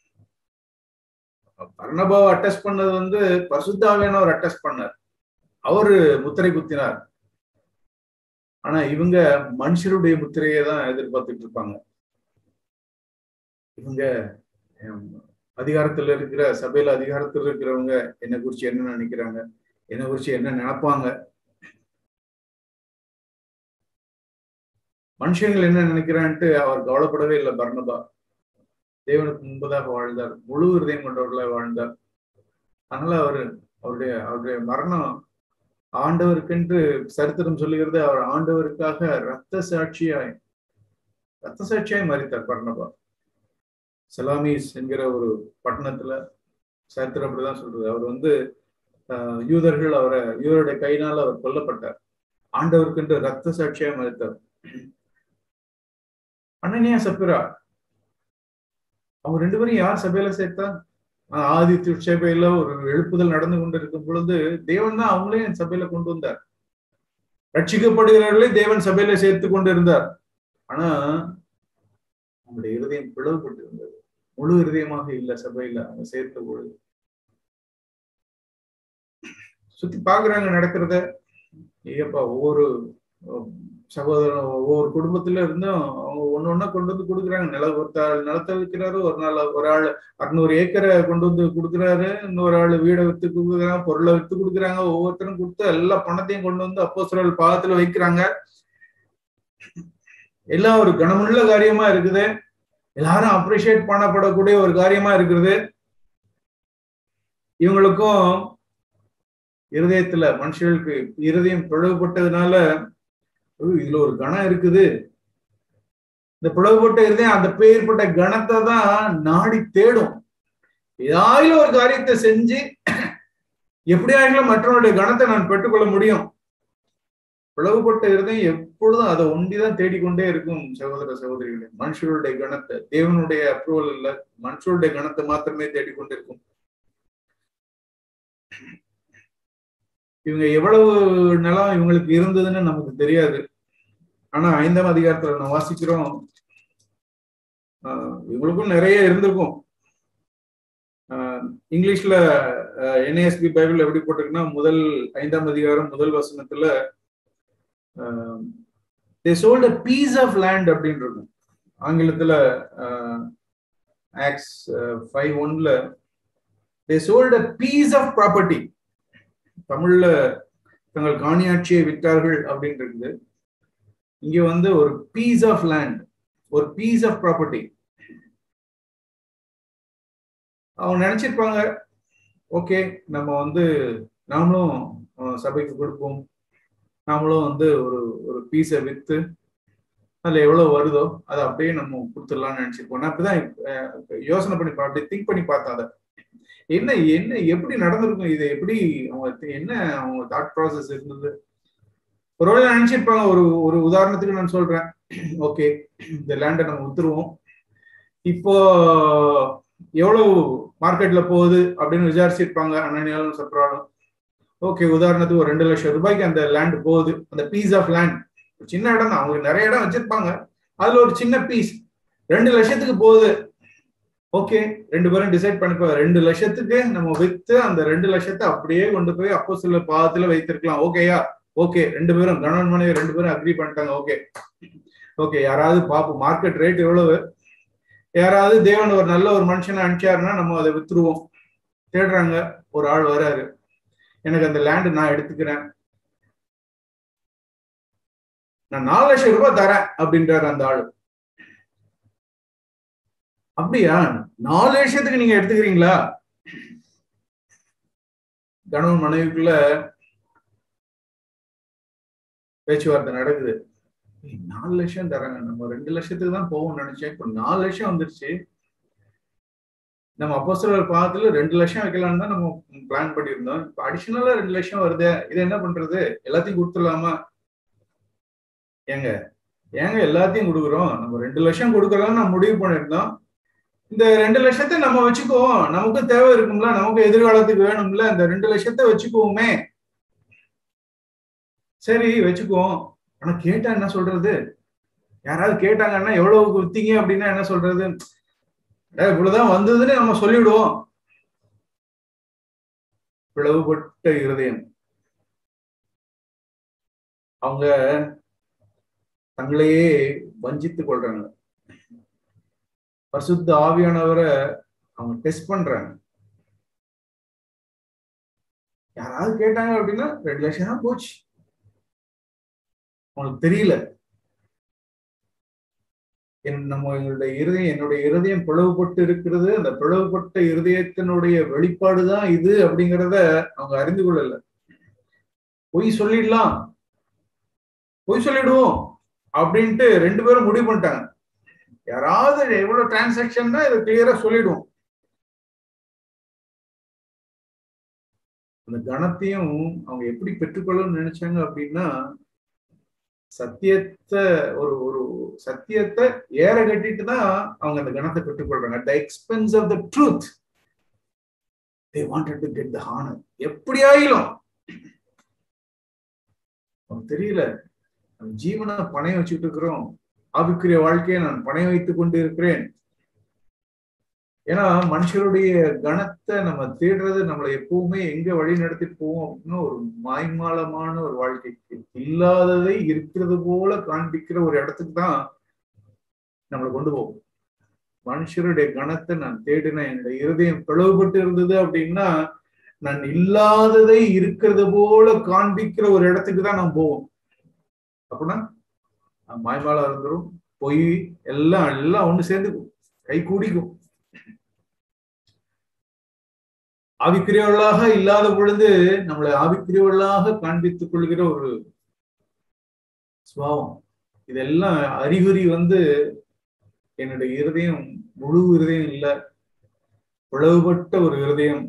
பர்ணபாவை அட்டஸ்ட் பண்ணது வந்து பசுத்தாவியானவர் அட்டஸ்ட் பண்ணார் அவரு முத்திரை குத்தினார் ஆனா இவங்க மனுஷருடைய முத்திரையை தான் எதிர்பார்த்துட்டு இருப்பாங்க இவங்க அதிகாரத்துல இருக்கிற சபையில அதிகாரத்துல இருக்கிறவங்க என்னை குறிச்சு என்ன நினைக்கிறாங்க என்னை குறிச்சு என்ன நினைப்பாங்க மனுஷங்கள் என்ன நினைக்கிறான்ட்டு அவர் கவலைப்படவே இல்லை பர்ணபா தேவனுக்கு முன்பதாக வாழ்ந்தார் முழு ஹிருதயம் கொண்டவர்களாக வாழ்ந்தார் அதனால அவரு அவருடைய அவருடைய மரணம் ஆண்டவருக்கென்று சரித்திரம் சொல்லுகிறது அவர் ஆண்டவருக்காக ரத்த சாட்சியாய் ரத்த சாட்சியாய் மறித்தார் பர்ணபா சலாமீஸ் என்கிற ஒரு பட்டணத்துல சரித்திரம் அப்படிதான் சொல்றது அவர் வந்து யூதர்கள் அவரை யூதருடைய கையினால் அவர் கொல்லப்பட்டார் ஆண்டவருக்கென்று ரத்த சாட்சியாய் மறித்தார் அண்ணனியா சப்பிரா அவங்க ரெண்டு பேரும் யார் சபையில சேர்த்தா ஆதி திருச்சபையில ஒரு எழுப்புதல் நடந்து கொண்டு இருக்கும் பொழுது தேவன் தான் அவங்களையும் சபையில கொண்டு வந்தார் ரட்சிக்கப்படுகிறவர்களே தேவன் சபையில சேர்த்து கொண்டு இருந்தார் ஆனா அவங்களுடைய இருதயம் பிளவுபட்டு இருந்தது முழு இருதயமாக இல்லை சபையில அவங்க சேர்த்த பொழுது சுத்தி பாக்குறாங்க நடக்கிறத ஏப்பா ஒவ்வொரு சகோதரன் ஒவ்வொரு குடும்பத்துல இருந்தும் அவங்க ஒண்ணு ஒண்ணா கொண்டு வந்து கொடுக்குறாங்க நில ஒருத்தாள் நிலத்தை விற்கிறாரு ஒரு நாள் ஒரு ஆள் அறுநூறு ஏக்கரை கொண்டு வந்து கொடுக்குறாரு இன்னொரு ஆள் வீடை வித்து கொடுக்குறாங்க பொருளை வித்து கொடுக்குறாங்க ஒவ்வொருத்தரும் கொடுத்து எல்லா பணத்தையும் கொண்டு வந்து அப்போ சிலர் பாகத்துல வைக்கிறாங்க எல்லாம் ஒரு கனமுள்ள காரியமா இருக்குது எல்லாரும் அப்ரிஷியேட் பண்ணப்படக்கூடிய ஒரு காரியமா இருக்குது இவங்களுக்கும் இருதயத்துல மனுஷர்களுக்கு இருதயம் பிளவுபட்டதுனால இதுல ஒரு கணம் இருக்குது இந்த பிளவுபட்ட இருதயம் அந்த பேர்பட்ட கணத்தை தான் நாடி தேடும் ஏதாவது ஒரு காரியத்தை செஞ்சு எப்படியாகிலும் மற்றவருடைய கணத்தை நான் பெற்றுக்கொள்ள முடியும் பிளவுபட்ட இருதயம் எப்பொழுதும் அதை ஒண்டிதான் தேடிக்கொண்டே இருக்கும் சகோதர சகோதரிகளே மனுஷருடைய கணத்தை தேவனுடைய அப்ரூவல் இல்ல மனுஷருடைய கணத்தை மாத்திரமே தேடிக்கொண்டே இருக்கும் இவங்க எவ்வளவு நிலம் இவங்களுக்கு இருந்ததுன்னு நமக்கு தெரியாது ஆனா ஐந்தாம் அதிகாரத்துல நம்ம வாசிக்கிறோம் இவங்களுக்கும் நிறைய இருந்திருக்கும் இங்கிலீஷ்ல என்ஏஎஸ்பி பைபிள் எப்படி போட்டிருக்குன்னா முதல் ஐந்தாம் அதிகாரம் முதல் வசனத்துல they sold a piece of land அப்படின்னு இருக்கும் ஆங்கிலத்துல ஆக்ஸ் ஃபைவ் ஒன்ல they sold a piece of property தமிழ்ல தங்கள் காணியாட்சியை விற்றார்கள் அப்படின்னு இருக்குது இங்க வந்து ஒரு பீஸ் ஆஃப் லேண்ட் ஒரு பீஸ் ஆஃப் ப்ராப்பர்ட்டி அவங்க நினைச்சிருப்பாங்க ஓகே நம்ம வந்து நாமளும் சபைக்கு கொடுப்போம் நாமளும் வந்து ஒரு ஒரு பீஸை வித்து அதுல எவ்வளவு வருதோ அதை அப்படியே நம்ம கொடுத்துடலாம்னு நினைச்சிருப்போம் நான் அப்படிதான் யோசனை பண்ணி அப்படி திங்க் பண்ணி பார்த்தேன் அதை என்ன என்ன எப்படி நடந்திருக்கும் இது எப்படி அவங்க என்ன அவங்க தாட் ப்ராசஸ் இருந்தது ஒருவேளை நினைச்சிருப்பாங்க ஒரு ஒரு உதாரணத்துக்கு நான் சொல்றேன் ஓகே இந்த லேண்டை நம்ம வித்துருவோம் இப்போ எவ்வளவு மார்க்கெட்ல போகுது அப்படின்னு விசாரிச்சிருப்பாங்க அண்ணனியாலும் சப்ராலும் ஓகே உதாரணத்துக்கு ஒரு ரெண்டு லட்சம் ரூபாய்க்கு அந்த லேண்ட் போகுது அந்த பீஸ் ஆஃப் லேண்ட் சின்ன இடம் தான் அவங்க நிறைய இடம் வச்சிருப்பாங்க அதுல ஒரு சின்ன பீஸ் ரெண்டு லட்சத்துக்கு போகுது ஓகே ரெண்டு பேரும் டிசைட் பண்ணிப்போ ரெண்டு லட்சத்துக்கு நம்ம வித்து அந்த ரெண்டு லட்சத்தை அப்படியே கொண்டு போய் அப்போ சில பாதத்துல வைத்திருக்கலாம் ஓகேயா ஓகே ரெண்டு பேரும் கணவன் மனைவி ரெண்டு பேரும் அக்ரி பண்ணிட்டாங்க ஓகே ஓகே யாராவது பார்ப்போம் மார்க்கெட் ரேட் எவ்வளவு யாராவது தேவன் ஒரு நல்ல ஒரு மனுஷனை அனுப்பிச்சாருன்னா நம்ம அதை வித்துருவோம் தேடுறாங்க ஒரு ஆள் வராரு எனக்கு அந்த லேண்டு நான் எடுத்துக்கிறேன் நான் நாலு லட்சம் ரூபாய் தரேன் அப்படின்றாரு அந்த ஆளு அப்படியா நாலு லட்சத்துக்கு நீங்க எடுத்துக்கிறீங்களா கணவன் மனைவிக்குள்ள பேச்சுவார்த்தை நடக்குது நாலு லட்சம் தராங்க நம்ம ரெண்டு லட்சத்துக்கு தான் போவோம் நினைச்சேன் இப்ப நாலு லட்சம் வந்துருச்சு நம்ம அப்போஸ்தலர் பாதத்துல ரெண்டு லட்சம் வைக்கலாம்னு தான் நம்ம பிளான் பண்ணியிருந்தோம் இப்ப அடிஷனலா ரெண்டு லட்சம் வருது இதை என்ன பண்றது எல்லாத்தையும் கொடுத்துடலாமா ஏங்க ஏங்க எல்லாத்தையும் கொடுக்குறோம் நம்ம ரெண்டு லட்சம் கொடுக்கலாம்னு நம்ம முடிவு பண்ணியிருந்தோம் இந்த ரெண்டு லட்சத்தை நம்ம வச்சுக்குவோம் நமக்கு தேவை இருக்கும்ல நமக்கு எதிர்காலத்துக்கு வேணும்ல இந்த ரெண்டு லட்சத்தை வச்சுக்குவோமே சரி வச்சுக்குவோம் ஆனா கேட்டா என்ன சொல்றது யாராவது கேட்டாங்கன்னா எவ்வளவு வித்தீங்க அப்படின்னா என்ன சொல்றது இவ்வளவுதான் வந்ததுன்னு நம்ம சொல்லிவிடுவோம் பிளவுபட்ட இருதயம் அவங்க தங்களையே வஞ்சித்துக் கொள்றாங்க பரிசுத்த ஆவியானவரை அவங்க டெஸ்ட் பண்றாங்க யாராவது கேட்டாங்க அப்படின்னா ரெண்டு லட்சம் தான் போச்சு அவங்களுக்கு தெரியல என் நம்ம எங்களுடைய இருதயம் என்னுடைய இருதயம் பிளவுபட்டு இருக்கிறது அந்த பிளவுபட்ட இருதயத்தினுடைய வெளிப்பாடுதான் இது அப்படிங்கிறத அவங்க அறிந்து கொள்ளல பொய் சொல்லிடலாம் பொய் சொல்லிடுவோம் அப்படின்ட்டு ரெண்டு பேரும் முடிவு பண்ணிட்டாங்க யாராவது எவ்வளவு டிரான்சாக்ஷன் இதை கிளியரா சொல்லிடுவோம் அந்த கணத்தையும் அவங்க எப்படி பெற்றுக்கொள்ளணும்னு நினைச்சாங்க அப்படின்னா சத்தியத்தை ஒரு ஒரு சத்தியத்தை ஏற கட்டிட்டு தான் அவங்க அந்த கணத்தை பெற்றுக்கொள்றாங்க at the expense of the truth they wanted to get the honour எப்படியாயிலும் அவனுக்கு தெரியல நம்ம ஜீவனை பணையம் வச்சுட்டு இருக்கிறோம் ஆவிக்குரிய வாழ்க்கையை நான் பணையம் வைத்துக் கொண்டு இருக்கிறேன் ஏன்னா மனுஷருடைய கணத்தை நம்ம தேடுறது நம்மளை எப்பவுமே எங்க வழி நடத்திட்டு போவோம் அப்படின்னா ஒரு மாய்மாலமான ஒரு வாழ்க்கைக்கு இல்லாததை இருக்கிறது போல காண்பிக்கிற ஒரு இடத்துக்கு தான் நம்மளை கொண்டு போகும் மனுஷருடைய கணத்தை நான் தேடினேன் என்னுடைய இருதயம் பிளவுபட்டு இருந்தது அப்படின்னா நான் இல்லாததை இருக்கிறது போல காண்பிக்கிற ஒரு இடத்துக்கு தான் நாம் போவோம் அப்படின்னா மாய்மாலா இருந்துரும் பொய் எல்லாம் எல்லாம் ஒண்ணு சேர்ந்துக்கும் கை கூடிக்கும் ஆவிக்குரியவர்களாக இல்லாத பொழுது நம்மளை ஆவிக்குரியவர்களாக காண்பித்துக் கொள்கிற ஒரு சுபாவம் இதெல்லாம் அறிகுறி வந்து என்னுடைய இருதயம் முழு இருதயம் இல்ல பிளவுபட்ட ஒரு இருதயம்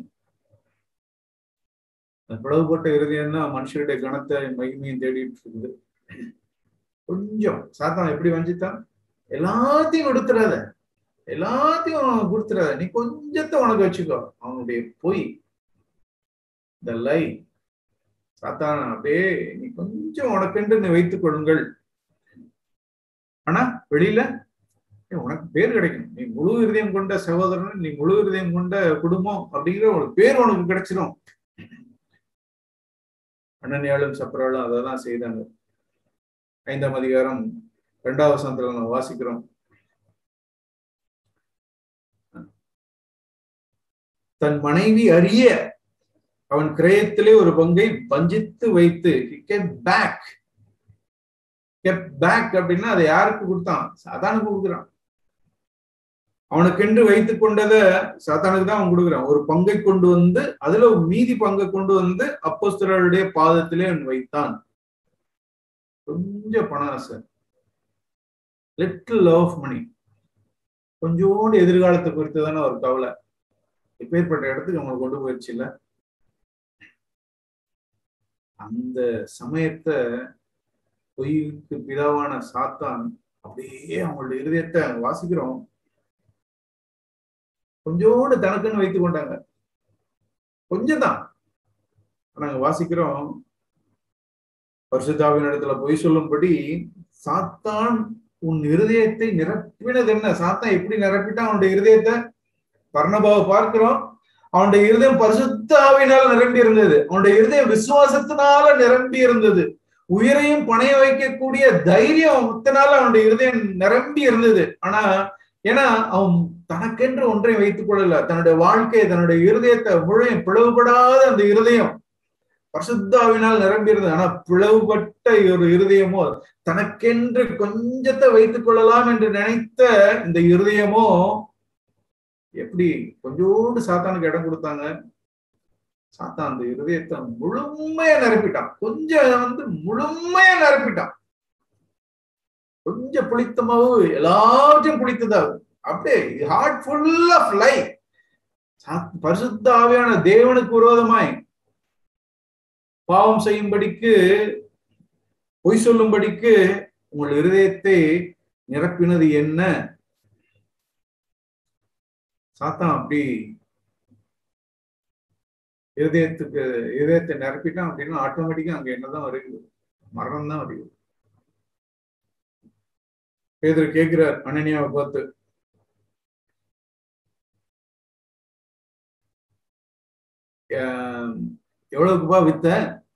அந்த பிளவுபட்ட இருதயம் தான் மனுஷருடைய கணத்தை மகிமையும் தேடிட்டு இருக்குது கொஞ்சம் சாத்தான் எப்படி வஞ்சித்தான் எல்லாத்தையும் கொடுத்துறாத எல்லாத்தையும் கொடுத்துறாத நீ கொஞ்சத்தை உனக்கு வச்சுக்கோ அவனுடைய பொய் இந்த லை சாத்தான் அப்படியே நீ கொஞ்சம் உனக்கென்று நீ வைத்துக் கொள்ளுங்கள் ஆனா வெளியில உனக்கு பேர் கிடைக்கும் நீ முழு இருதயம் கொண்ட சகோதரன் நீ முழு இருதயம் கொண்ட குடும்பம் அப்படிங்கிற ஒரு பேர் உனக்கு கிடைச்சிடும் அண்ணனியாலும் சப்பராலும் அதை தான் செய்தாங்க ஐந்தாம் அதிகாரம் இரண்டாவது வசனத்துல நம்ம வாசிக்கிறோம் தன் மனைவி அறிய அவன் கிரயத்திலே ஒரு பங்கை வஞ்சித்து வைத்து பேக் கெப் பேக் அப்படின்னா அதை யாருக்கு கொடுத்தான் சாத்தானுக்கு கொடுக்குறான் அவனுக்கென்று வைத்துக் கொண்டத சாத்தானுக்கு தான் அவன் கொடுக்குறான் ஒரு பங்கை கொண்டு வந்து அதுல ஒரு மீதி பங்கை கொண்டு வந்து அப்போஸ்தலருடைய பாதத்திலே அவன் வைத்தான் கொஞ்சம் பணம் ஆசை லிட்டில் லவ் மணி கொஞ்சோண்டு எதிர்காலத்தை குறித்து தானே ஒரு கவலை எப்பேற்பட்ட இடத்துக்கு அவங்களை கொண்டு போயிடுச்சு இல்ல அந்த சமயத்தை பொய்க்கு பிதாவான சாத்தான் அப்படியே அவங்களுடைய இருதயத்தை வாசிக்கிறோம் கொஞ்சோண்டு தனக்குன்னு வைத்துக் கொண்டாங்க கொஞ்சம் தான் நாங்க வாசிக்கிறோம் பரிசுத்தாவின் இடத்துல பொய் சொல்லும்படி சாத்தான் உன் இருதயத்தை நிரப்பினது என்ன சாத்தான் எப்படி நிரப்பிட்டான் அவனுடைய இருதயத்தை பர்ணபாவை பார்க்கிறோம் அவனுடைய இருதயம் பரிசுத்தாவினால் நிரம்பி இருந்தது அவனுடைய இருதயம் விசுவாசத்தினால நிரம்பி இருந்தது உயிரையும் பணைய வைக்கக்கூடிய தைரியம் முத்தனால அவனுடைய இருதயம் நிரம்பி இருந்தது ஆனா ஏன்னா அவன் தனக்கென்று ஒன்றையும் வைத்துக் கொள்ளல தன்னுடைய வாழ்க்கையை தன்னுடைய இருதயத்தை முழையும் பிளவுபடாத அந்த இருதயம் பரிசுத்தாவினால் நிரம்பி இருந்தது ஆனா பிளவுபட்ட ஒரு இருதயமோ தனக்கென்று கொஞ்சத்தை வைத்துக் கொள்ளலாம் என்று நினைத்த இந்த இருதயமோ எப்படி கொஞ்சோண்டு சாத்தானுக்கு இடம் கொடுத்தாங்க சாத்தான் அந்த இருதயத்தை முழுமையா நிரப்பிட்டான் கொஞ்சம் வந்து முழுமையா நிரப்பிட்டான் கொஞ்சம் புளித்த மாவு எல்லாத்தையும் புளித்ததா அப்படியே ஹார்ட் ஃபுல் ஆஃப் லைஃப் பரிசுத்த ஆவியான தேவனுக்கு விரோதமாய் பாவம் செய்யும்படிக்கு பொய் சொல்லும்படிக்கு உங்கள் இருதயத்தை நிரப்பினது என்ன சாத்தான் அப்படி இருதயத்துக்கு இருதயத்தை நிரப்பிட்டான் அப்படின்னா ஆட்டோமேட்டிக்கா அங்க என்னதான் வருது மரணம் தான் வருது பேதர் கேட்கிறார் அனனியாவை பார்த்து எவ்வளவுக்குப்பா வித்த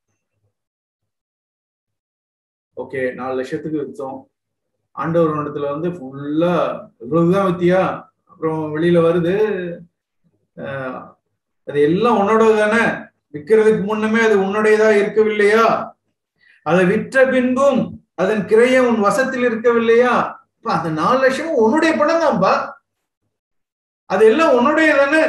ஓகே நாலு லட்சத்துக்கு வித்தோம் ஆண்டவர் இடத்துல வந்து ஃபுல்லா இவ்வளவுதான் வித்தியா அப்புறம் வெளியில வருது அது எல்லாம் உன்னோட தானே விற்கிறதுக்கு முன்னமே அது உன்னுடையதா இருக்கவில்லையா அதை விற்ற பின்பும் அதன் கிரையம் உன் வசத்தில் இருக்கவில்லையா அந்த நாலு லட்சமும் உன்னுடைய பணம் தான்ப்பா அது எல்லாம் உன்னுடைய தானே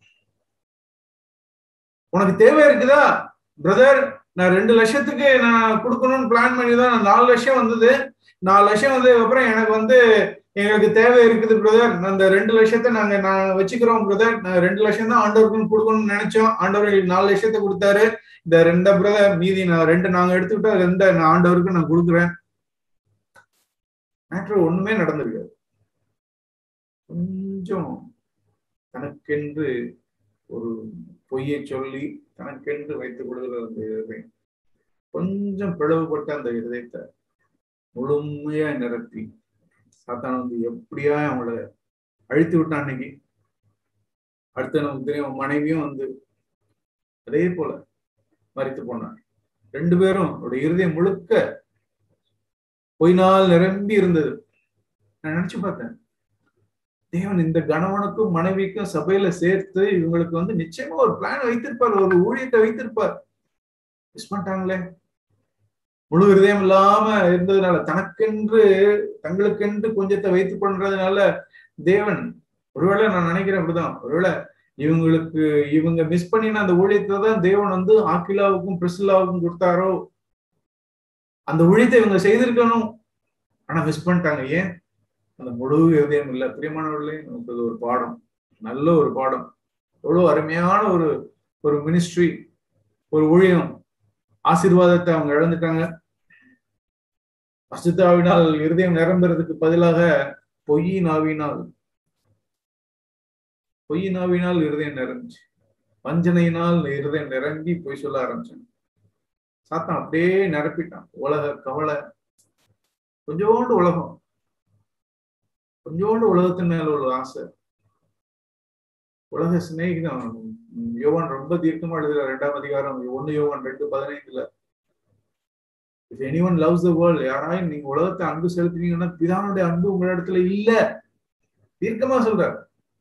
உனக்கு தேவை இருக்குதா பிரதர் நான் ரெண்டு லட்சத்துக்கு நான் கொடுக்கணும்னு பிளான் பண்ணி தான் நான் நாலு லட்சம் வந்தது நாலு லட்சம் வந்ததுக்கு அப்புறம் எனக்கு வந்து எங்களுக்கு தேவை இருக்குது பிரதர் அந்த ரெண்டு லட்சத்தை நாங்க நான் வச்சுக்கிறோம் பிரதர் நான் ரெண்டு லட்சம் தான் ஆண்டவருக்குன்னு கொடுக்கணும்னு நினைச்சோம் ஆண்டவர் எங்களுக்கு நாலு லட்சத்தை கொடுத்தாரு இந்த ரெண்ட பிரதர் மீதி நான் ரெண்டு நாங்க எடுத்துக்கிட்டா ரெண்ட நான் ஆண்டவருக்கு நான் கொடுக்குறேன் மேட்ரு ஒண்ணுமே நடந்திருக்காது கொஞ்சம் தனக்கென்று ஒரு பொய்யை சொல்லி தனக்கென்று வைத்துக் கொள்கிற அந்த இருதயம் கொஞ்சம் பிளவுபட்ட அந்த இருதயத்தை முழுமையா நிரப்பி சாத்தான் வந்து எப்படியா அவங்கள அழித்து விட்டான் அன்னைக்கு அடுத்து நமக்கு தெரியும் மனைவியும் வந்து அதே போல மறித்து போனார் ரெண்டு பேரும் அவருடைய இருதயம் முழுக்க பொய்னால் நிரம்பி இருந்தது நான் நினைச்சு பார்த்தேன் தேவன் இந்த கணவனுக்கும் மனைவிக்கும் சபையில சேர்த்து இவங்களுக்கு வந்து நிச்சயமா ஒரு பிளான் வைத்திருப்பார் ஒரு ஊழியத்தை வைத்திருப்பார் மிஸ் பண்ணிட்டாங்களே முழு இருதயம் இல்லாம இருந்ததுனால தனக்கென்று தங்களுக்கென்று கொஞ்சத்தை வைத்துக் கொண்டதுனால தேவன் ஒருவேளை நான் நினைக்கிறேன் அப்படிதான் ஒருவேளை இவங்களுக்கு இவங்க மிஸ் பண்ணின அந்த ஊழியத்தை தான் தேவன் வந்து ஆக்கிலாவுக்கும் பிரிசிலாவுக்கும் கொடுத்தாரோ அந்த ஊழியத்தை இவங்க செய்திருக்கணும் ஆனா மிஸ் பண்ணிட்டாங்க ஏன் அந்த முழு இருதயம் இல்லை பிரியமானவர்களே நமக்கு அது ஒரு பாடம் நல்ல ஒரு பாடம் எவ்வளவு அருமையான ஒரு ஒரு மினிஸ்ட்ரி ஒரு ஊழியம் ஆசீர்வாதத்தை அவங்க இழந்துட்டாங்க அசுத்தாவினால் இருதயம் நிரம்புறதுக்கு பதிலாக பொய் நாவினால் பொய் நாவினால் இருதயம் நிரம்பிச்சு வஞ்சனையினால் இருதயம் நிரம்பி பொய் சொல்ல ஆரம்பிச்சாங்க சாத்தான் அப்படியே நிரப்பிட்டான் உலக கவலை கொஞ்சோண்டு உலகம் கொஞ்சோண்டு உலகத்தின் மேல உள்ள ஆசை உலக சிநேகிதான் யோவான் ரொம்ப தீர்க்கமா எழுதுற ரெண்டாம் அதிகாரம் ஒன்னு யோவான் ரெண்டு பதினைந்துல if any one loves the world யாராயும் நீங்க உலகத்தை அன்பு செலுத்துனீங்கன்னா பிதானுடைய அன்பு உங்க இடத்துல இல்ல தீர்க்கமா சொல்றாரு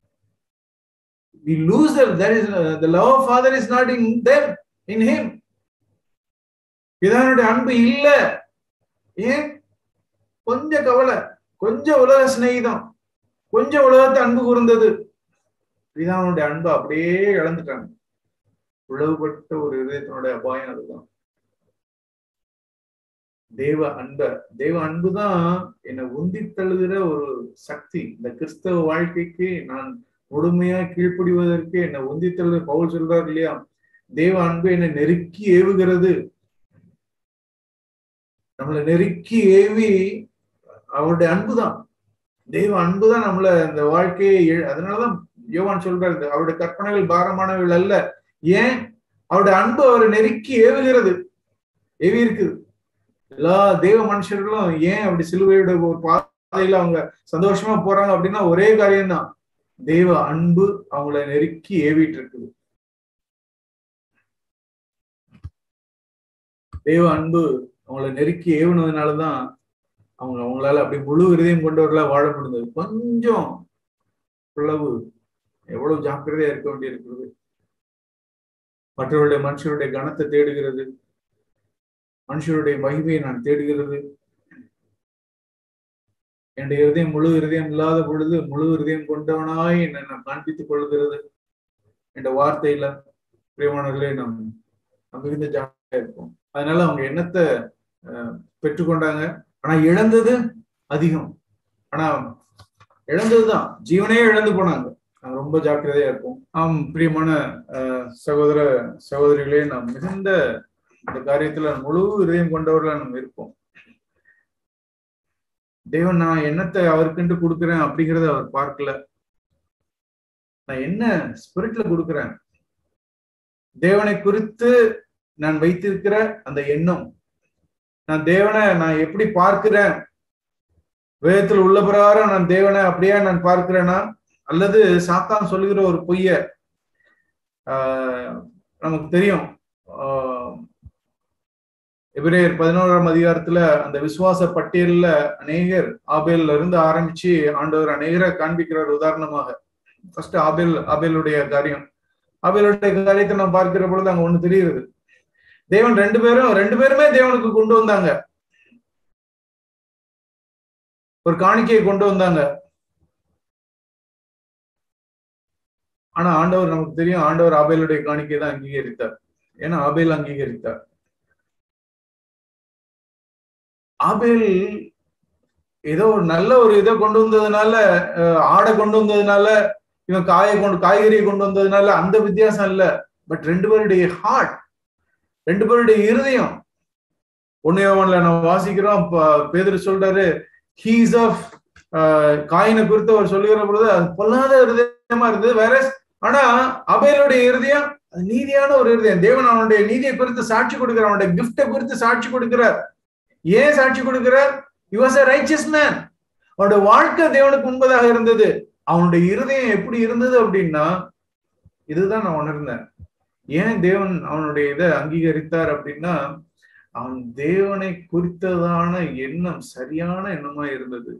we lose that there is uh, the love of father is not in them in him பிதானுடைய அன்பு இல்ல ஏன் கொஞ்சம் கவலை கொஞ்சம் உலக சிநேகிதம் கொஞ்சம் உலகத்தை அன்பு கூர்ந்தது பிதானுடைய அன்பு அப்படியே இழந்துட்டாங்க உழவுபட்ட ஒரு இதயத்தினுடைய அபாயம் அதுதான் தேவ அன்ப தேவ அன்பு தான் என்னை உந்தி தள்ளுகிற ஒரு சக்தி இந்த கிறிஸ்தவ வாழ்க்கைக்கு நான் முழுமையா கீழ்ப்படிவதற்கு என்னை உந்தி தள்ளு பவுல் சொல்றாரு இல்லையா தேவ அன்பு என்னை நெருக்கி ஏவுகிறது நம்மளை நெருக்கி ஏவி அவருடைய அன்புதான் தெய்வ அன்புதான் நம்மள இந்த வாழ்க்கையை அதனாலதான் யோவான் சொல்றாரு அவருடைய கற்பனைகள் பாரமானவர்கள் அல்ல ஏன் அவருடைய அன்பு அவரை நெருக்கி ஏவுகிறது ஏவி இருக்குது எல்லா தெய்வ மனுஷர்களும் ஏன் அப்படி சிலுவையோட ஒரு பாதையில அவங்க சந்தோஷமா போறாங்க அப்படின்னா ஒரே காரியம்தான் தெய்வ அன்பு அவங்கள நெருக்கி ஏவிட்டு இருக்குது தெய்வ அன்பு அவங்கள நெருக்கி ஏவுனதுனாலதான் அவங்க அவங்களால அப்படி முழு இருதயம் கொண்டவர்களா வாழ முடிந்தது கொஞ்சம் பிளவு எவ்வளவு ஜாக்கிரதையா இருக்க வேண்டியிருக்கிறது மற்றவருடைய மனுஷருடைய கனத்தை தேடுகிறது மனுஷருடைய மகிமையை நான் தேடுகிறது என்னுடைய இருதயம் முழு இருதயம் இல்லாத பொழுது முழு இருதயம் கொண்டவனாய் என்னை நான் காண்பித்துக் கொள்கிறது என்ற வார்த்தையில பிரியமானவர்களே நம் மிகுந்த ஜாக்கிரதையா இருப்போம் அதனால அவங்க எண்ணத்தை பெற்றுக்கொண்டாங்க ஆனா இழந்தது அதிகம் ஆனா இழந்ததுதான் ஜீவனே இழந்து போனாங்க நாங்க ரொம்ப ஜாக்கிரதையா இருப்போம் ஆம் பிரியமான சகோதர சகோதரிகளே நாம் மிகுந்த இந்த காரியத்துல முழு இதயம் கொண்டவர்களா நம்ம இருப்போம் தேவன் நான் எண்ணத்தை அவருக்குன்ட்டு கொடுக்குறேன் அப்படிங்கறத அவர் பார்க்கல நான் என்ன ஸ்பிரிட்ல கொடுக்குறேன் தேவனை குறித்து நான் வைத்திருக்கிற அந்த எண்ணம் நான் தேவனை நான் எப்படி பார்க்கிறேன் வேதத்தில் உள்ள பிரகாரம் நான் தேவனை அப்படியே நான் பார்க்கிறேனா அல்லது சாத்தான் சொல்லுகிற ஒரு பொய்ய ஆஹ் நமக்கு தெரியும் எபிரேயர் பதினோராம் அதிகாரத்துல அந்த விசுவாச பட்டியல்ல அநேகர் ஆபேல்ல இருந்து ஆரம்பிச்சு ஆண்டவர் அநேகரை காண்பிக்கிறார் உதாரணமாக ஃபர்ஸ்ட் ஆபேல் ஆபேலுடைய காரியம் ஆபேலுடைய காரியத்தை நம்ம பார்க்கிற பொழுது அங்க ஒண்ணு தெரியுது தேவன் ரெண்டு பேரும் ரெண்டு பேருமே தேவனுக்கு கொண்டு வந்தாங்க ஒரு காணிக்கையை கொண்டு வந்தாங்க ஆனா ஆண்டவர் நமக்கு தெரியும் ஆண்டவர் ஆபேலுடைய காணிக்கை தான் அங்கீகரித்தார் ஏன்னா ஆபேல் அங்கீகரித்தார் ஆபேல் ஏதோ ஒரு நல்ல ஒரு இதை கொண்டு வந்ததுனால ஆடை கொண்டு வந்ததுனால இவன் காயை கொண்டு காய்கறியை கொண்டு வந்ததுனால அந்த வித்தியாசம் இல்ல பட் ரெண்டு பேருடைய ஹார்ட் ரெண்டு பேருடைய இருதயம் ஒன்னையவன்ல நம்ம வாசிக்கிறோம் பேதர் சொல்றாரு ஹீஸ் ஆஃப் காயினை குறித்து அவர் சொல்லுகிற பொழுது அது பொல்லாத இருதயமா இருந்தது வேற ஆனா அபேலுடைய இருதயம் அது நீதியான ஒரு இருதயம் தேவன் அவனுடைய நீதியை குறித்து சாட்சி கொடுக்கிறார் அவனுடைய கிஃப்டை குறித்து சாட்சி கொடுக்கிறார் ஏன் சாட்சி கொடுக்கிறார் வாஸ் அ ரைச்சஸ் மேன் அவனுடைய வாழ்க்கை தேவனுக்கு முன்பதாக இருந்தது அவனுடைய இருதயம் எப்படி இருந்தது அப்படின்னா இதுதான் நான் உணர்ந்தேன் ஏன் தேவன் அவனுடைய இதை அங்கீகரித்தார் அப்படின்னா அவன் தேவனை குறித்ததான எண்ணம் சரியான எண்ணமா இருந்தது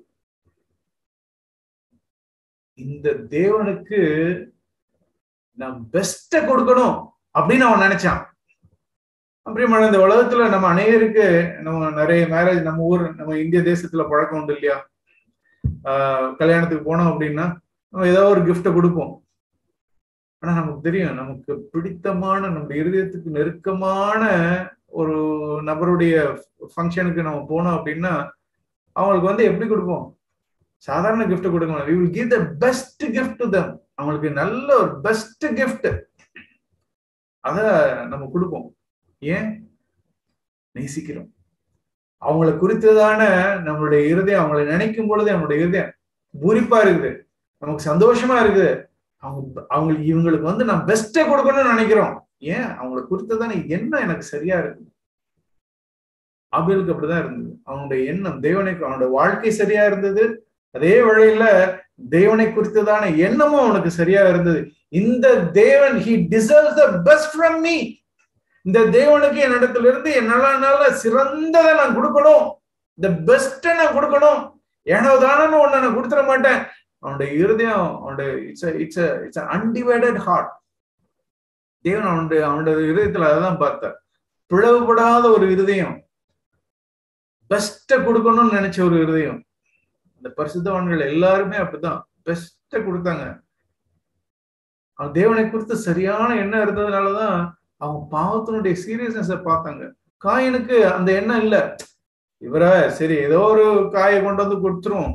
இந்த தேவனுக்கு நான் பெஸ்ட கொடுக்கணும் அப்படின்னு அவன் நினைச்சான் அப்படிமான இந்த உலகத்துல நம்ம அநேகருக்கு நம்ம நிறைய மேரேஜ் நம்ம ஊர் நம்ம இந்திய தேசத்துல பழக்கம் உண்டு இல்லையா ஆஹ் கல்யாணத்துக்கு போனோம் அப்படின்னா நம்ம ஏதோ ஒரு கிஃப்ட கொடுப்போம் ஆனா நமக்கு தெரியும் நமக்கு பிடித்தமான நம்ம இருதயத்துக்கு நெருக்கமான ஒரு நபருடைய ஃபங்க்ஷனுக்கு நம்ம போனோம் அப்படின்னா அவங்களுக்கு வந்து எப்படி கொடுப்போம் சாதாரண gift கொடுக்க we will give the best gift to them அவங்களுக்கு நல்ல ஒரு பெஸ்ட் gift அத நம்ம கொடுப்போம் ஏன் நேசிக்கிறோம் அவங்கள குறித்ததான நம்மளுடைய இருதயம் அவங்களை நினைக்கும் பொழுது நம்மளுடைய இருதயம் பூரிப்பா இருக்குது நமக்கு சந்தோஷமா இருக்குது அவங்க அவங்களுக்கு இவங்களுக்கு வந்து நான் பெஸ்ட்டை கொடுக்கணும்னு நினைக்கிறோம் ஏன் அவங்கள குறித்ததான என்ன எனக்கு சரியா இருக்கு ஆபேலுக்கு அப்படிதான் இருந்தது அவனுடைய எண்ணம் தேவனுக்கு அவனுடைய வாழ்க்கை சரியா இருந்தது அதே வழியில தேவனை குறித்ததான எண்ணமும் அவனுக்கு சரியா இருந்தது இந்த தேவன் he deserves the best from me இந்த தேவனுக்கு என்னிடத்துல இருந்து என்னால சிறந்ததை நான் கொடுக்கணும் இந்த பெஸ்ட்டை நான் கொடுக்கணும் ஏனோ தானு ஒண்ணு நான் கொடுத்துட மாட்டேன் அவனுடைய இருதயம் அவனுடைய it's it's it's undivided heart தேவன் அவனுடைய அவனுடைய இருதயத்துல அதான் பார்த்தார் பிளவுபடாத ஒரு இருதயம் பெஸ்ட்டை கொடுக்கணும்னு நினைச்ச ஒரு இருதயம் இந்த பரிசுத்தவான்கள் எல்லாருமே அப்படிதான் பெஸ்ட்டை கொடுத்தாங்க அவன் தேவனை குறித்து சரியான எண்ணம் இருந்ததுனாலதான் அவங்க பாவத்தினுடைய சீரியஸ்னஸ பார்த்தாங்க காயனுக்கு அந்த எண்ணம் இல்ல இவர சரி ஏதோ ஒரு காயை கொண்டு வந்து கொடுத்துரும்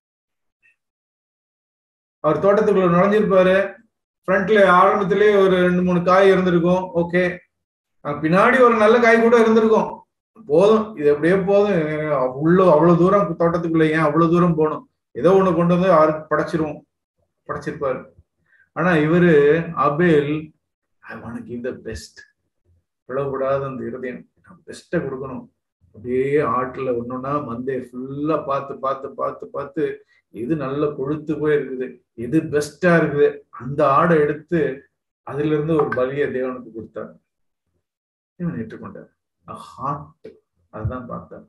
அவர் தோட்டத்துக்குள்ள நுழைஞ்சிருப்பாரு ஃப்ரண்ட்ல ஆரம்பத்திலேயே ஒரு ரெண்டு மூணு காய் இருந்திருக்கும் ஓகே பின்னாடி ஒரு நல்ல காய் கூட இருந்திருக்கும் போதும் இது எப்படியோ போதும் உள்ள அவ்வளவு தூரம் தோட்டத்துக்குள்ள ஏன் அவ்வளவு தூரம் போகணும் ஏதோ ஒண்ணு கொண்டு வந்து அவருக்கு படைச்சிருவோம் படைச்சிருப்பாரு ஆனா இவரு Abel I want give the best பிளவுபடாத அந்த இருதயம் பெஸ்ட்டை கொடுக்கணும் அப்படியே ஆட்டுல ஒன்னொன்னா மந்தைய ஃபுல்லா பார்த்து பார்த்து பார்த்து பார்த்து எது நல்ல கொழுத்து போய் இருக்குது எது பெஸ்டா இருக்குது அந்த ஆடை எடுத்து அதுல இருந்து ஒரு பலிய தேவனுக்கு கொடுத்தார் தேவன் ஏற்றுக்கொண்டார் ஹார்ட் அதுதான் பார்த்தார்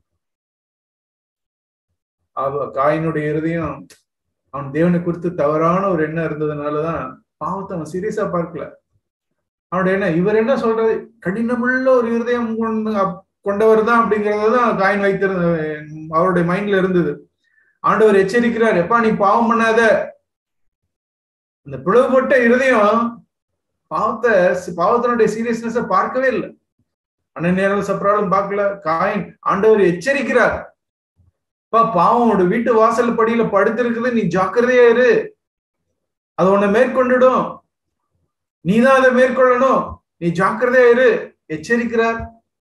அவ காயினுடைய இருதயம் அவன் தேவனை குறித்து தவறான ஒரு எண்ணம் இருந்ததுனாலதான் பாவத்தை அவன் சீரியஸா பார்க்கல அவனுடைய என்ன இவர் என்ன சொல்றது கடினமுள்ள ஒரு இருதயம் கொண்டவர் தான் அப்படிங்கறதான் காயின் வைத்திருந்த அவருடைய மைண்ட்ல இருந்தது ஆண்டவர் எச்சரிக்கிறார் எப்பா நீ பாவம் பண்ணாத இந்த பிளவுபட்ட இருதயம் பாவத்தை பாவத்தினுடைய சீரியஸ்னஸ பார்க்கவே இல்லை அண்ணன் சப்ராலும் பார்க்கல காயின் ஆண்டவர் எச்சரிக்கிறார் பா பாவம் உன்னோட வீட்டு வாசல் படியில படுத்திருக்குது நீ ஜாக்கிரதையா இரு அது உன்னை மேற்கொண்டுடும் நீதான் அதை மேற்கொள்ளணும் நீ ஜாக்கிரதையா இரு எச்சரிக்கிறார்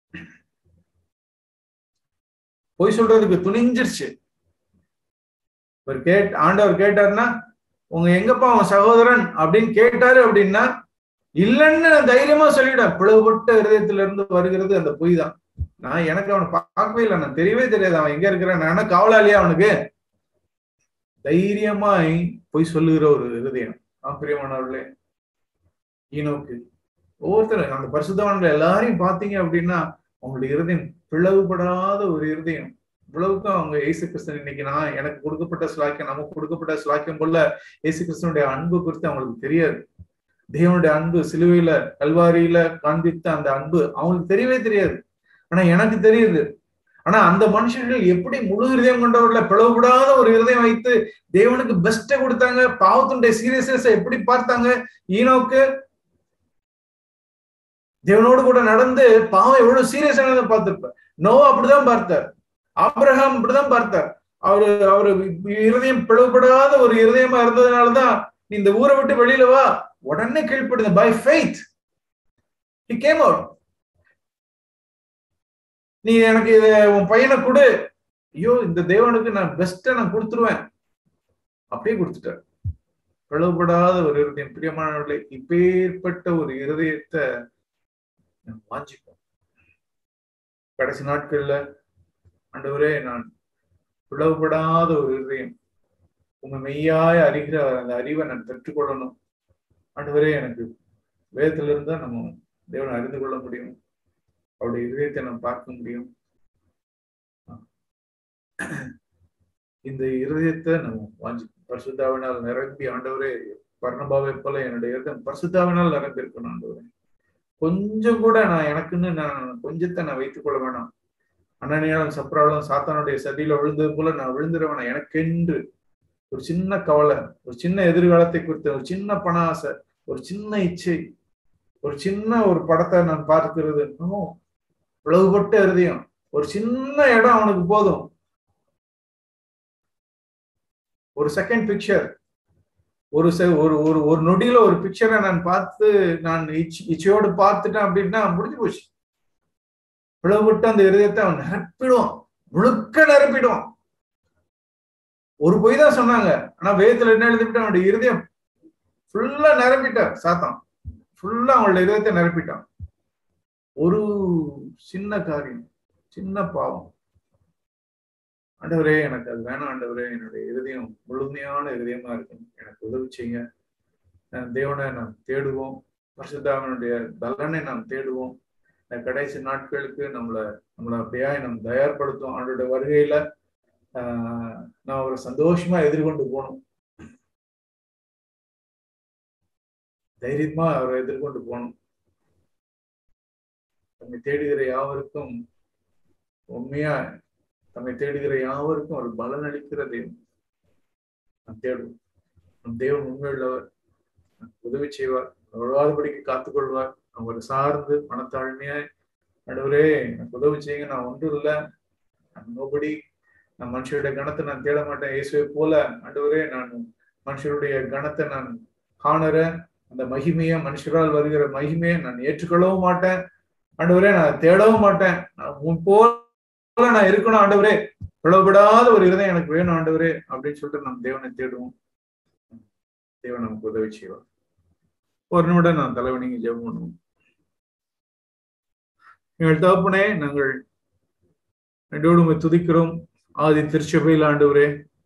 பொய் சொல்றதுக்கு துணிஞ்சிருச்சு ஒரு கேட் ஆண்டவர் கேட்டாருன்னா உங்க எங்கப்பா அவன் சகோதரன் அப்படின்னு கேட்டாரு அப்படின்னா இல்லைன்னு தைரியமா சொல்லிவிட்டேன் பிளவுபட்ட இருதயத்துல இருந்து வருகிறது அந்த பொய் தான் நான் எனக்கு அவனை பார்க்கவே இல்லை நான் தெரியவே தெரியாது அவன் எங்க இருக்கிறான் நான் என்ன காவலாளியா அவனுக்கு தைரியமாய் பொய் சொல்லுகிற ஒரு இருதயம் ஆப்பிரியமானவர்களே ஈனோக்கு ஒவ்வொருத்தரும் அந்த பரிசுத்தவான்கள் எல்லாரையும் பாத்தீங்க அப்படின்னா அவங்களுடைய இருதயம் பிளவுபடாத ஒரு இருதயம் இவ்வளவுக்கும் அவங்க ஏசு கிறிஸ்தன் இன்னைக்கு நான் எனக்கு கொடுக்கப்பட்ட சிலாக்கியம் நமக்கு கொடுக்கப்பட்ட சிலாக்கியம் போல ஏசு கிறிஸ்தனுடைய அன்பு குறித்து அவங்களுக்கு தெரியாது தேவனுடைய அன்பு சிலுவையில கல்வாரியில காண்பித்த அந்த அன்பு அவங்களுக்கு தெரியவே தெரியாது ஆனா எனக்கு தெரியுது ஆனா அந்த மனுஷர்கள் எப்படி முழு இருதயம் கொண்டவர்ல பிளவுபடாத ஒரு இருதயம் வைத்து தேவனுக்கு பெஸ்ட கொடுத்தாங்க பாவத்தினுடைய சீரியஸ்னஸ் எப்படி பார்த்தாங்க ஈனோக்கு தேவனோடு கூட நடந்து பாவம் எவ்வளவு சீரியஸ் ஆனதை பார்த்திருப்பார் நோவா அப்படிதான் பார்த்தார் ஆப்ரஹாம் இப்படிதான் பார்த்தார் அவரு அவரு இருதயம் பிளவுபடாத ஒரு இருதயமா இருந்ததுனாலதான் நீ இந்த ஊரை விட்டு வெளியில வா உடனே கீழ்ப்படுது by faith he came out நீ எனக்கு இத உன் பையனை கொடு ஐயோ இந்த தேவனுக்கு நான் பெஸ்ட நான் கொடுத்துருவேன் அப்படியே கொடுத்துட்டார் பிளவுபடாத ஒரு இருதயம் பிரியமானவர்களே இப்பேற்பட்ட ஒரு இருதயத்தை வாஞ்சிப்போம் கடைசி நாட்கள்ல ஆண்டவரே நான் பிளவுபடாத ஒரு இருதயம் உங்க மெய்யாய அறிகிற அந்த அறிவை நான் பெற்றுக்கொள்ளணும் ஆண்டவரே எனக்கு வேதத்துல இருந்தா நம்ம தேவனை அறிந்து கொள்ள முடியும் அவருடைய இதயத்தை நாம் பார்க்க முடியும் இந்த இருதயத்தை நம்ம வாஞ்சி பரிசுத்தாவினால் நிரம்பி ஆண்டவரே பர்ணபாவை போல என்னுடைய இருதயம் பரிசுத்தாவினால் நிரம்பி இருக்கணும் ஆண்டவரே கொஞ்சம் கூட நான் எனக்குன்னு நான் கொஞ்சத்தை நான் வைத்துக் கொள்ள வேணாம் அண்ணனியாலும் சப்ராலும் சாத்தானுடைய சதியில விழுந்தது போல நான் விழுந்துட வேணாம் எனக்கென்று ஒரு சின்ன கவலை ஒரு சின்ன எதிர்காலத்தை குறித்த ஒரு சின்ன பண ஆசை ஒரு சின்ன இச்சை ஒரு சின்ன ஒரு படத்தை நான் பார்க்கிறது பிளவுபட்ட இருதயம் ஒரு சின்ன இடம் அவனுக்கு போதும் ஒரு செகண்ட் பிக்சர் ஒரு செ- ஒரு ஒரு ஒரு நொடியில ஒரு பிக்சரை நான் பார்த்து நான் இச்- இச்சையோடு பார்த்துட்டேன் அப்படின்னா முடிஞ்சு போச்சு பிளவுபட்டு அந்த இருதயத்தை அவன் நிரப்பிடுவான் முழுக்க நிரப்பிடுவான் ஒரு பொய் தான் சொன்னாங்க ஆனா வேதத்துல என்ன எழுதிவிட்டு அவனுடைய இருதயம் ஃபுல்லா நிரப்பிட்டான் சாத்தான் ஃபுல்லா அவங்களோட இருதயத்தை நிரப்பிட்டான் ஒரு சின்ன காரியம் சின்ன பாவம் ஆண்டவரே எனக்கு அது வேணாம் ஆண்டவரே என்னுடைய இருதயம் முழுமையான இருதயமா இருக்கும் எனக்கு உதவி செய்யுங்க நான் தேவனை நாம் தேடுவோம் பரிசுத்தாவினுடைய பலனை நாம் தேடுவோம் இந்த கடைசி நாட்களுக்கு நம்மளை நம்மளை அப்படியே நாம் தயார்படுத்தும் அவனுடைய வருகையில ஆஹ் நான் ஒரு சந்தோஷமா எதிர்கொண்டு போகணும் தைரியமா அவரை எதிர்கொண்டு போகணும் தம்மை தேடுகிற யாவருக்கும் உண்மையா தம்மை தேடுகிற யாவருக்கும் ஒரு பலன் அளிக்கிற தேவன் நாம் தேடுவோம் நம் தேவன் உண்மையுள்ளவர் நமக்கு உதவி செய்வார் விழுவாதபடிக்கு காத்துக்கொள்வார் அவரை சார்ந்து மனத்தாழ்மையாய் நடுவரே எனக்கு உதவி செய்யுங்க நான் ஒன்றும் இல்லை நோபடி நான் மனுஷருடைய கணத்தை நான் தேட மாட்டேன் இயேசுவை போல ஆண்டவரே நான் மனுஷருடைய கணத்தை நான் காணுற அந்த மகிமைய மனுஷரால் வருகிற மகிமையை நான் ஏற்றுக்கொள்ளவும் மாட்டேன் ஆண்டவரே நான் தேடவும் மாட்டேன் நான் உன் போல நான் இருக்கணும் ஆண்டவரே பிளவுபடாத ஒரு இருதயம் எனக்கு வேணும் ஆண்டவரே அப்படின்னு சொல்லிட்டு நம்ம தேவனை தேடுவோம் தேவன் நமக்கு உதவி செய்வார் ஒரு நிமிடம் நான் தலைவனிங்க ஜெபம் பண்ணுவோம் எங்கள் தகப்பனே நாங்கள் நன்றோடு உம்மை துதிக்கிறோம் ஆதி திருச்சபையில் ஆண்டவரே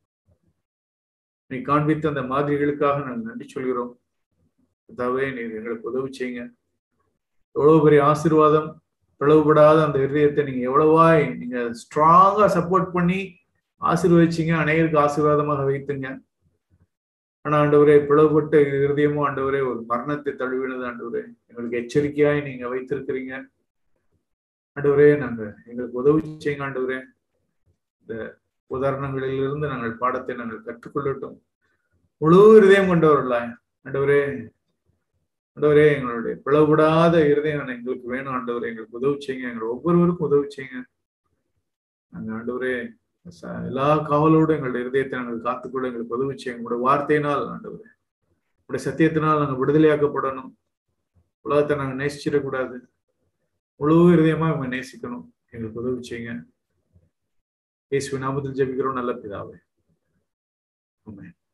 நீ காண்பித்த அந்த மாதிரிகளுக்காக நாங்கள் நன்றி சொல்கிறோம் அதாவே நீர் எங்களுக்கு உதவி செய்யுங்க எவ்வளவு பெரிய ஆசீர்வாதம் பிளவுபடாத அந்த இருதயத்தை நீங்க எவ்வளவாய் நீங்க ஸ்ட்ராங்கா சப்போர்ட் பண்ணி ஆசீர்வதிச்சீங்க அநேகருக்கு ஆசீர்வாதமாக வைத்துங்க ஆனா ஆண்டவரே பிளவுபட்ட இருதயமும் ஆண்டவரே ஒரு மரணத்தை தழுவினது ஆண்டவரே எங்களுக்கு எச்சரிக்கையாய் நீங்க வைத்திருக்கிறீங்க ஆண்டவரே நாங்க எங்களுக்கு உதவி செய்யுங்க ஆண்டவரே இந்த உதாரணங்களிலிருந்து நாங்கள் பாடத்தை நாங்கள் கற்றுக்கொள்ளட்டும் முழு இருதயம் கொண்டவர்களாய் ஆண்டவரே ஆண்டவரே எங்களுடைய பிளவுபடாத இருதயம் எங்களுக்கு வேணும் ஆண்டவரே எங்களுக்கு உதவி செய்யுங்க எங்களை ஒவ்வொருவருக்கும் உதவி செய்யுங்க நாங்க ஆண்டவரே ச- எல்லா காவலோடும் எங்களுடைய இருதயத்தை நாங்கள் காத்துக்கொள்ள எங்களுக்கு உதவி செய்யுங்க உங்களுடைய வார்த்தையினால் ஆண்டவரே உங்களுடைய சத்தியத்தினால் நாங்கள் விடுதலையாக்கப்படணும் உலகத்தை நாங்கள் நேசிச்சிடக்கூடாது முழு இருதயமா இவங்க நேசிக்கணும் எங்களுக்கு உதவி செய்யுங்க இயேசுவின் நாமத்தில் ஜெபிக்கிறோம் நல்ல பிதாவே ஆமென்